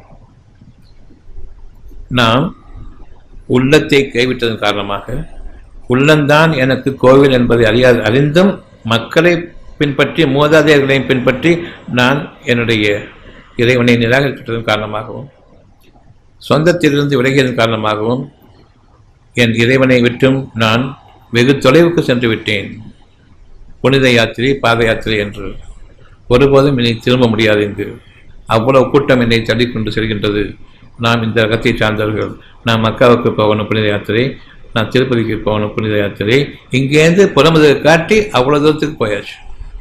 நாம் உள்ளத்தை கைவிட்டதன் காரணமாக உள்ளந்தான் எனக்கு கோவில் என்பதை அறியாது அறிந்தும் மக்களை பின்பற்றி மூதாதையர்களையும் பின்பற்றி நான் என்னுடைய இறைவனை நிராகரித்ததன் காரணமாகவும் சொந்தத்திலிருந்து விலகியதன் காரணமாகவும் என் இறைவனை விட்டும் நான் வெகு தொலைவுக்கு சென்று விட்டேன் புனித யாத்திரை பாத யாத்திரை என்று ஒருபோதும் இனி திரும்ப முடியாது என்று அவ்வளவு கூட்டம் என்னை தள்ளிக்கொண்டு செல்கின்றது நாம் இந்த ரகத்தை சார்ந்தவர்கள் நான் மக்காவுக்கு போகணும் புனித யாத்திரை நான் திருப்பதிக்கு போகணும் புனித யாத்திரை இங்கேருந்து புறமுதுகு காட்டி அவ்வளவு தூரத்துக்கு போயாச்சு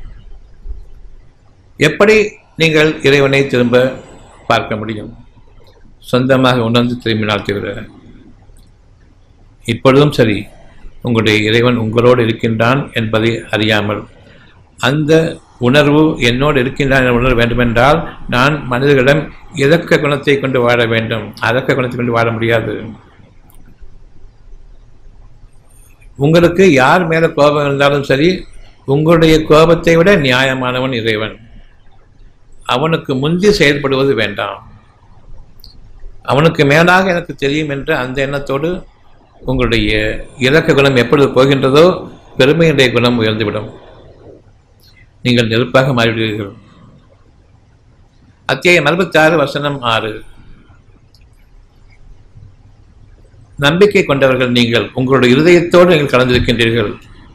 எப்படி நீங்கள் இறைவனை திரும்ப பார்க்க முடியும் சொந்தமாக உணர்ந்து திரும்பினால் தவிர இப்பொழுதும் சரி உங்களுடைய இறைவன் உங்களோடு இருக்கின்றான் என்பதை அறியாமல் அந்த உணர்வு என்னோடு இருக்கின்றான் என்ற உணர்வு வேண்டுமென்றால் நான் மனிதர்களிடம் இறக்க குணத்தை கொண்டு வாழ வேண்டும் அதக்க குணத்தை கொண்டு வாழ முடியாது உங்களுக்கு யார் மேல கோபம் இருந்தாலும் சரி உங்களுடைய கோபத்தை விட நியாயமானவன் இறைவன் அவனுக்கு முந்தி செயல்படுவது வேண்டாம் அவனுக்கு மேலாக எனக்கு தெரியும் என்ற அந்த எண்ணத்தோடு உங்களுடைய இலக்க குணம் எப்பொழுது போகின்றதோ பெருமையுடைய குணம் உயர்ந்துவிடும் நீங்கள் நெருப்பாக மாறிவிடுவீர்கள் அத்தியாயம் அறுபத்தி ஆறு வசனம் ஆறு நம்பிக்கை கொண்டவர்கள் நீங்கள் உங்களுடைய இருதயத்தோடு நீங்கள் கலந்திருக்கின்றீர்கள்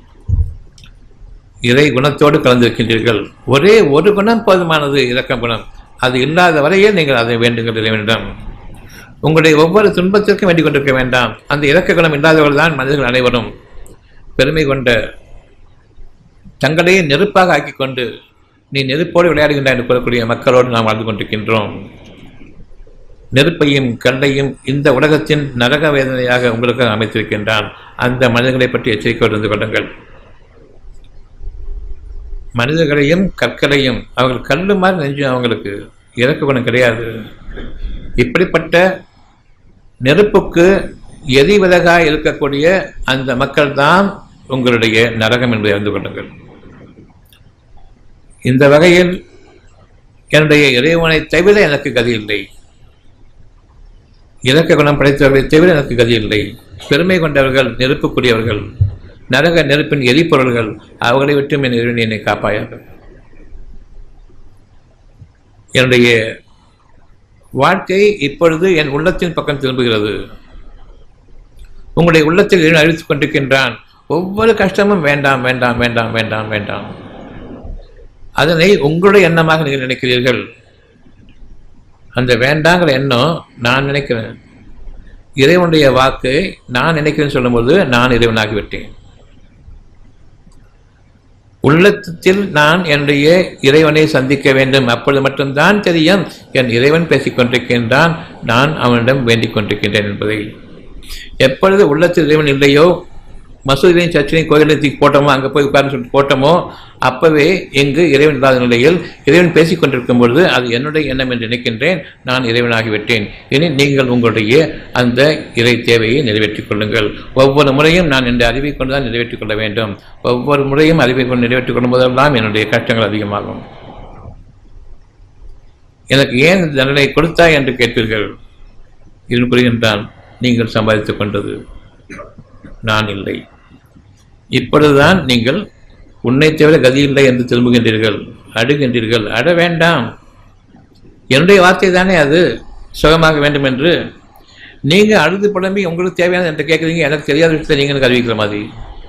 இறை குணத்தோடு கலந்திருக்கின்றீர்கள் ஒரே ஒரு குணம் போதுமானது இரக்கம் குணம் அது இல்லாத வரையில் நீங்கள் அதை வேண்டுங்கள் இறைவனிடம் உங்களுடைய ஒவ்வொரு துன்பத்திற்கும் வேண்டிக் கொண்டிருக்க வேண்டாம் அந்த இறக்க குணம் இல்லாதவர்கள் தான் மனிதர்கள் அனைவரும் பெருமை கொண்ட தங்களையே நெருப்பாக ஆக்கிக் கொண்டு நீ நெருப்போடு விளையாடுகின்ற என்று கூறக்கூடிய மக்களோடு நாம் வாழ்ந்து கொண்டிருக்கின்றோம் நெருப்பையும் கல்லையும் இந்த உலகத்தின் நரக வேதனையாக உங்களுக்கு அமைத்திருக்கின்றான் அந்த மனிதர்களை பற்றி எச்சரிக்கை இருந்து கொள்ளுங்கள் மனிதர்களையும் கற்களையும் அவர்கள் கல்லு மாதிரி நெஞ்சு அவங்களுக்கு இறக்க குணம் கிடையாது இப்படிப்பட்ட நெருப்புக்கு எரிவிலகாய் இருக்கக்கூடிய அந்த மக்கள் தான் உங்களுடைய நரகம் என்பதை அறிந்து கொள்ளுங்கள் இந்த வகையில் என்னுடைய இறைவனை தவிர எனக்கு கதி இல்லை இலக்க குணம் படைத்தவர்களை தவிர எனக்கு கதி இல்லை பெருமை கொண்டவர்கள் நெருப்புக்குரியவர்கள் நரக நெருப்பின் எரிபொருள்கள் அவர்களை விட்டும் என் இறைவனை என்னை காப்பாயாக என்னுடைய வாழ்க்கை இப்பொழுது என் உள்ளத்தின் பக்கம் திரும்புகிறது உங்களுடைய உள்ளத்தில் இறைவன் அழித்துக் கொண்டிருக்கின்றான் ஒவ்வொரு கஷ்டமும் வேண்டாம் வேண்டாம் வேண்டாம் வேண்டாம் வேண்டாம் அதனை உங்களுடைய எண்ணமாக நீங்கள் நினைக்கிறீர்கள் அந்த வேண்டாங்கிற எண்ணம் நான் நினைக்கிறேன் இறைவனுடைய வாக்கு நான் நினைக்கிறேன்னு சொல்லும்போது நான் இறைவனாகிவிட்டேன் உள்ளத்தில் நான் என்னுடைய இறைவனை சந்திக்க வேண்டும் அப்பொழுது மட்டும்தான் தெரியும் என் இறைவன் பேசிக் கொண்டிருக்கின்றான் நான் அவனிடம் வேண்டிக் கொண்டிருக்கின்றேன் என்பதை எப்பொழுது உள்ளத்தில் இறைவன் இல்லையோ மசூதிலையும் சர்ச்சிலையும் கோயிலையும் தூக்கி போட்டோமோ அங்கே போய் உட்கார்ந்து சொல்லிட்டு போட்டோமோ அப்பவே இங்கு இறைவன் இல்லாத நிலையில் இறைவன் பேசிக் கொண்டிருக்கும் பொழுது அது என்னுடைய எண்ணம் என்று நினைக்கின்றேன் நான் இறைவனாகிவிட்டேன் இனி நீங்கள் உங்களுடைய அந்த இறை தேவையை நிறைவேற்றிக் கொள்ளுங்கள் ஒவ்வொரு முறையும் நான் இந்த அறிவை கொண்டு தான் நிறைவேற்றிக் கொள்ள வேண்டும் ஒவ்வொரு முறையும் அறிவை கொண்டு நிறைவேற்றிக் கொள்ளும் போதெல்லாம் என்னுடைய கஷ்டங்கள் அதிகமாகும் எனக்கு ஏன் இந்த தண்டனை கொடுத்தாய் என்று கேட்பீர்கள் இது புரிகின்றான் நீங்கள் சம்பாதித்துக் கொண்டது நான் இல்லை இப்பொழுதுதான் நீங்கள் உன்னை தவிர கதி இல்லை என்று திரும்புகின்றீர்கள் அடுகின்றீர்கள் அட வேண்டாம் என்னுடைய வார்த்தை தானே அது சுகமாக வேண்டும் என்று நீங்க அழுது புலம்பி உங்களுக்கு தேவையான என்று கேட்குறீங்க எனக்கு தெரியாத விஷயத்தை நீங்க எனக்கு அறிவிக்கிற மாதிரி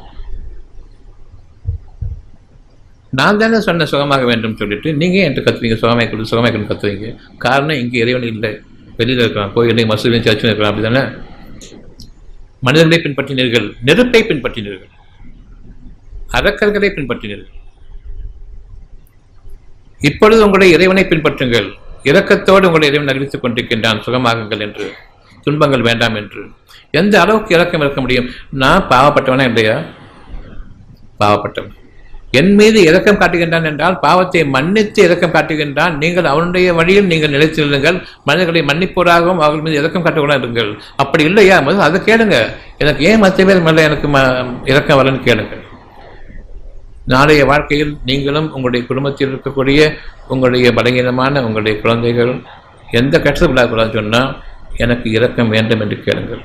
நான் தானே சொன்ன சுகமாக வேண்டும் சொல்லிட்டு நீங்க என்று கத்துவீங்க சுகமாய் கொடு சுகமாய் கொண்டு கத்துவீங்க காரணம் இங்கே இறைவன் இல்லை வெளியில் இருக்கலாம் கோயில் மசூதியும் சர்ச்சும் இருக்கலாம் அப்படி தானே மனிதர்களை பின்பற்றினீர்கள் நெருப்பை பின்பற்றினீர்கள் அரக்கர்களை பின்பற்றினீர்கள் இப்பொழுது உங்களுடைய இறைவனை பின்பற்றுங்கள் இரக்கத்தோடு உங்களுடைய இறைவன் அறிவித்துக் கொண்டிருக்கின்றான் சுகமாகுங்கள் என்று துன்பங்கள் வேண்டாம் என்று எந்த அளவுக்கு இரக்கம் இருக்க முடியும் நான் பாவப்பட்டவனா இல்லையா பாவப்பட்டவன் என் மீது இரக்கம் காட்டுகின்றான் என்றால் பாவத்தை மன்னித்து இரக்கம் காட்டுகின்றான் நீங்கள் அவனுடைய வழியில் நீங்கள் நிலைத்திருங்கள் மனிதர்களை மன்னிப்போராகவும் அவர்கள் மீது இரக்கம் காட்டுவதாக இருங்கள் அப்படி இல்லையா முதல்ல அதை கேளுங்க எனக்கு ஏன் மற்ற பேர் மேலே எனக்கு ம இரக்கம் வரலன்னு கேளுங்க நாளைய வாழ்க்கையில் நீங்களும் உங்களுடைய குடும்பத்தில் இருக்கக்கூடிய உங்களுடைய பலகீனமான உங்களுடைய குழந்தைகள் எந்த கஷ்டத்தில் விடாக்கூடாதுன்னு சொன்னால் எனக்கு இரக்கம் வேண்டும் என்று கேளுங்கள்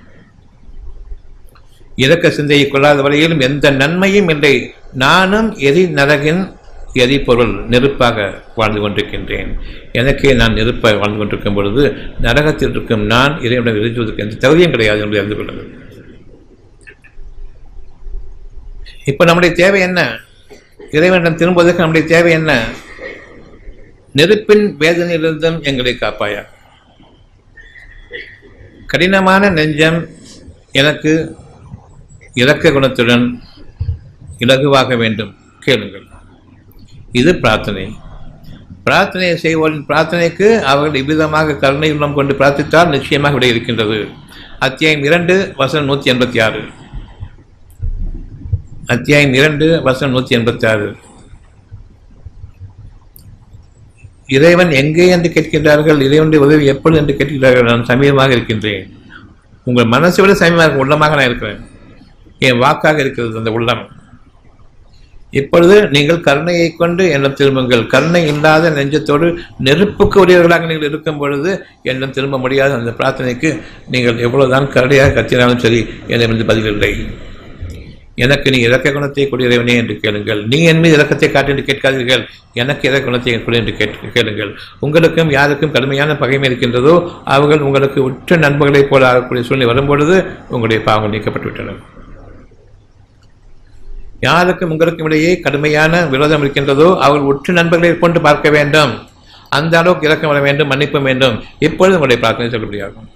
இரக்க சிந்தையை கொள்ளாத வரையிலும் எந்த நன்மையும் இல்லை நானும் எரி நரகின் எரிபொருள் நெருப்பாக வாழ்ந்து கொண்டிருக்கின்றேன் எனக்கே நான் நெருப்பாக வாழ்ந்து கொண்டிருக்கும் பொழுது நரகத்தில் இருக்கும் நான் இறைவனை எரிஞ்சுவதற்கு எந்த தகுதியும் கிடையாது என்று அறிந்து கொள்ளுங்கள் இப்போ நம்முடைய தேவை என்ன இறைவனிடம் திரும்புவதற்கு நம்முடைய தேவை என்ன நெருப்பின் வேதனையிலிருந்தும் எங்களை காப்பாயா கடினமான நெஞ்சம் எனக்கு இரக்க குணத்துடன் இலகுவாக வேண்டும் கேளுங்கள் இது பிரார்த்தனை பிரார்த்தனை செய்வோரின் பிரார்த்தனைக்கு அவர்கள் இவ்விதமாக கருணை உள்ளம் கொண்டு பிரார்த்தித்தால் நிச்சயமாக விட இருக்கின்றது அத்தியாயம் இரண்டு வசனம் நூற்றி எண்பத்தி ஆறு அத்தியாயம் இரண்டு வசனம் நூற்றி எண்பத்தி ஆறு இறைவன் எங்கே என்று கேட்கின்றார்கள் இறைவனுடைய உதவி எப்பொழுது என்று கேட்கிறார்கள் நான் சமீபமாக இருக்கின்றேன் உங்கள் மனசை விட சமீபமாக உள்ளமாக நான் இருக்கிறேன் என் வாக்காக இருக்கிறது அந்த உள்ளம் இப்பொழுது நீங்கள் கருணையை கொண்டு என்னும் திரும்புங்கள் கருணை இல்லாத நெஞ்சத்தோடு நெருப்புக்கு உரியவர்களாக நீங்கள் இருக்கும் பொழுது என்னும் திரும்ப முடியாத அந்த பிரார்த்தனைக்கு நீங்கள் எவ்வளவுதான் கருணையாக கத்தினாலும் சரி என்னிடமிருந்து பதில் இல்லை எனக்கு நீ இறக்க குணத்தை கூடியவனே என்று கேளுங்கள் நீ என் மீது இறக்கத்தை காட்டு என்று கேட்காதீர்கள் எனக்கு இறக்க குணத்தை கொடு என்று கேட்டு கேளுங்கள் உங்களுக்கும் யாருக்கும் கடுமையான பகைமை இருக்கின்றதோ அவர்கள் உங்களுக்கு உற்ற நண்பர்களைப் போல ஆகக்கூடிய சூழ்நிலை வரும்பொழுது உங்களுடைய பாவங்கள் நீக்கப்பட்டுவிட்டன யாருக்கும் உங்களுக்கும் இடையே கடுமையான விரோதம் இருக்கின்றதோ அவர்கள் உற்று நண்பர்களை கொண்டு பார்க்க வேண்டும் அந்த அளவுக்கு இறக்கம் வர வேண்டும் மன்னிப்பு வேண்டும் இப்பொழுது உங்களுடைய பிரார்த்தனை செல்லுபடியாகும்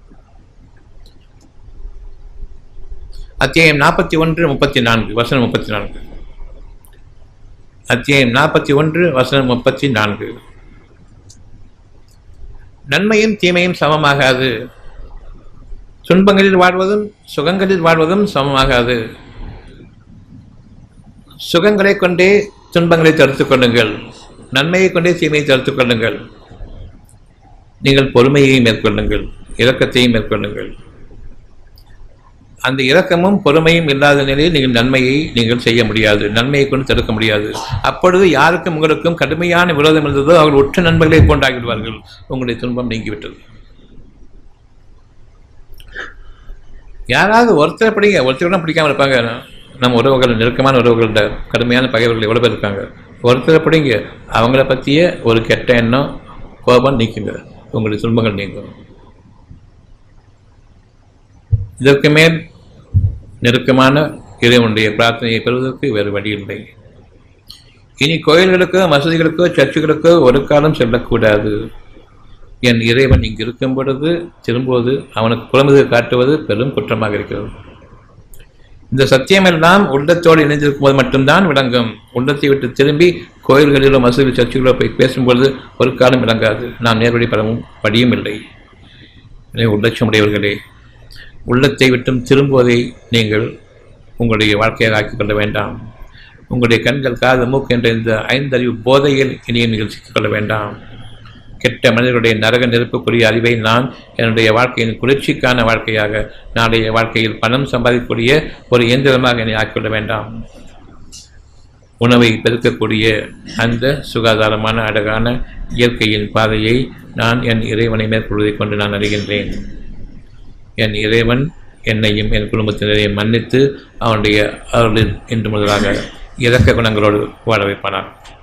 அத்தியாயம் நாற்பத்தி ஒன்று முப்பத்தி நான்கு வசனம் முப்பத்தி நான்கு அத்தியாயம் நாற்பத்தி ஒன்று வசனம் முப்பத்தி நான்கு நன்மையும் தீமையும் சமமாகாது துன்பங்களில் வாழ்வதும் சுகங்களில் வாழ்வதும் சமமாகாது சுகங்களை கொண்டே துன்பங்களை தடுத்துக் கொள்ளுங்கள் நன்மையை கொண்டே தீமையை தடுத்துக் கொள்ளுங்கள் நீங்கள் பொறுமையை மேற்கொள்ளுங்கள் இரக்கத்தையும் மேற்கொள்ளுங்கள் அந்த இரக்கமும் பொறுமையும் இல்லாத நிலையில் நீங்கள் நன்மையை நீங்கள் செய்ய முடியாது நன்மையை கொண்டு தடுக்க முடியாது அப்பொழுது யாருக்கும் உங்களுக்கும் கடுமையான விரோதம் இருந்ததோ அவர்கள் ஒற்ற நண்பர்களை கொண்டாகிவிடுவார்கள் உங்களுடைய துன்பம் நீங்கிவிட்டது யாராவது ஒருத்தரை பிடிங்க ஒருத்தர் கூட பிடிக்காம இருப்பாங்க நம்ம உறவுகள் நெருக்கமான உறவுகள்கிட்ட கடுமையான பகைவர்கள் எவ்வளோ பேர் இருக்காங்க ஒருத்தரை பிடிங்க அவங்கள பற்றிய ஒரு கெட்ட எண்ணம் கோபம் நீக்குங்க உங்களுடைய துன்பங்கள் நீங்கும் இதற்கு மேல் நெருக்கமான இறைவனுடைய பிரார்த்தனையை பெறுவதற்கு வேறு வழி இல்லை இனி கோயில்களுக்கோ மசூதிகளுக்கோ சர்ச்சுகளுக்கோ ஒரு காலம் செல்லக்கூடாது என் இறைவன் இங்கு இருக்கும் பொழுது திரும்புவது அவனுக்கு புலமுது காட்டுவது பெரும் குற்றமாக இருக்கிறது இந்த சத்தியமெல்லாம் உள்ளத்தோடு இணைந்திருக்கும் போது மட்டும்தான் விளங்கும் உள்ளத்தை விட்டு திரும்பி கோயில்களிலோ மசூதி சர்ச்சுகளோ போய் பேசும்பொழுது ஒரு காலம் விளங்காது நாம் நேர்வழி பெறவும் படியும் இல்லை எனவே உள்ளட்சமுடையவர்களே உள்ளத்தை விட்டும் திரும்புவதை நீங்கள் உங்களுடைய வாழ்க்கையாக ஆக்கிக் கொள்ள வேண்டாம் உங்களுடைய கண்கள் காது மூக்கு என்ற இந்த ஐந்தறிவு போதையில் இனியும் நீங்கள் சிக்கிக்கொள்ள வேண்டாம் கெட்ட மனிதர்களுடைய நரக நெருப்புக்குரிய அறிவை நான் என்னுடைய வாழ்க்கையின் குளிர்ச்சிக்கான வாழ்க்கையாக நாளைய வாழ்க்கையில் பணம் சம்பாதிக்கக்கூடிய ஒரு இயந்திரமாக என்னை ஆக்கிவிட வேண்டாம் உணவை பெருக்கக்கூடிய அந்த சுகாதாரமான அழகான இயற்கையின் பாதையை நான் என் இறைவனை மேற்கொள்வதைக் கொண்டு நான் அறிகின்றேன் என் இறைவன் என்னையும் என் குடும்பத்தினரையும் மன்னித்து அவனுடைய அருளில் இன்று முதலாக இறக்க குணங்களோடு வாழ வைப்பானான்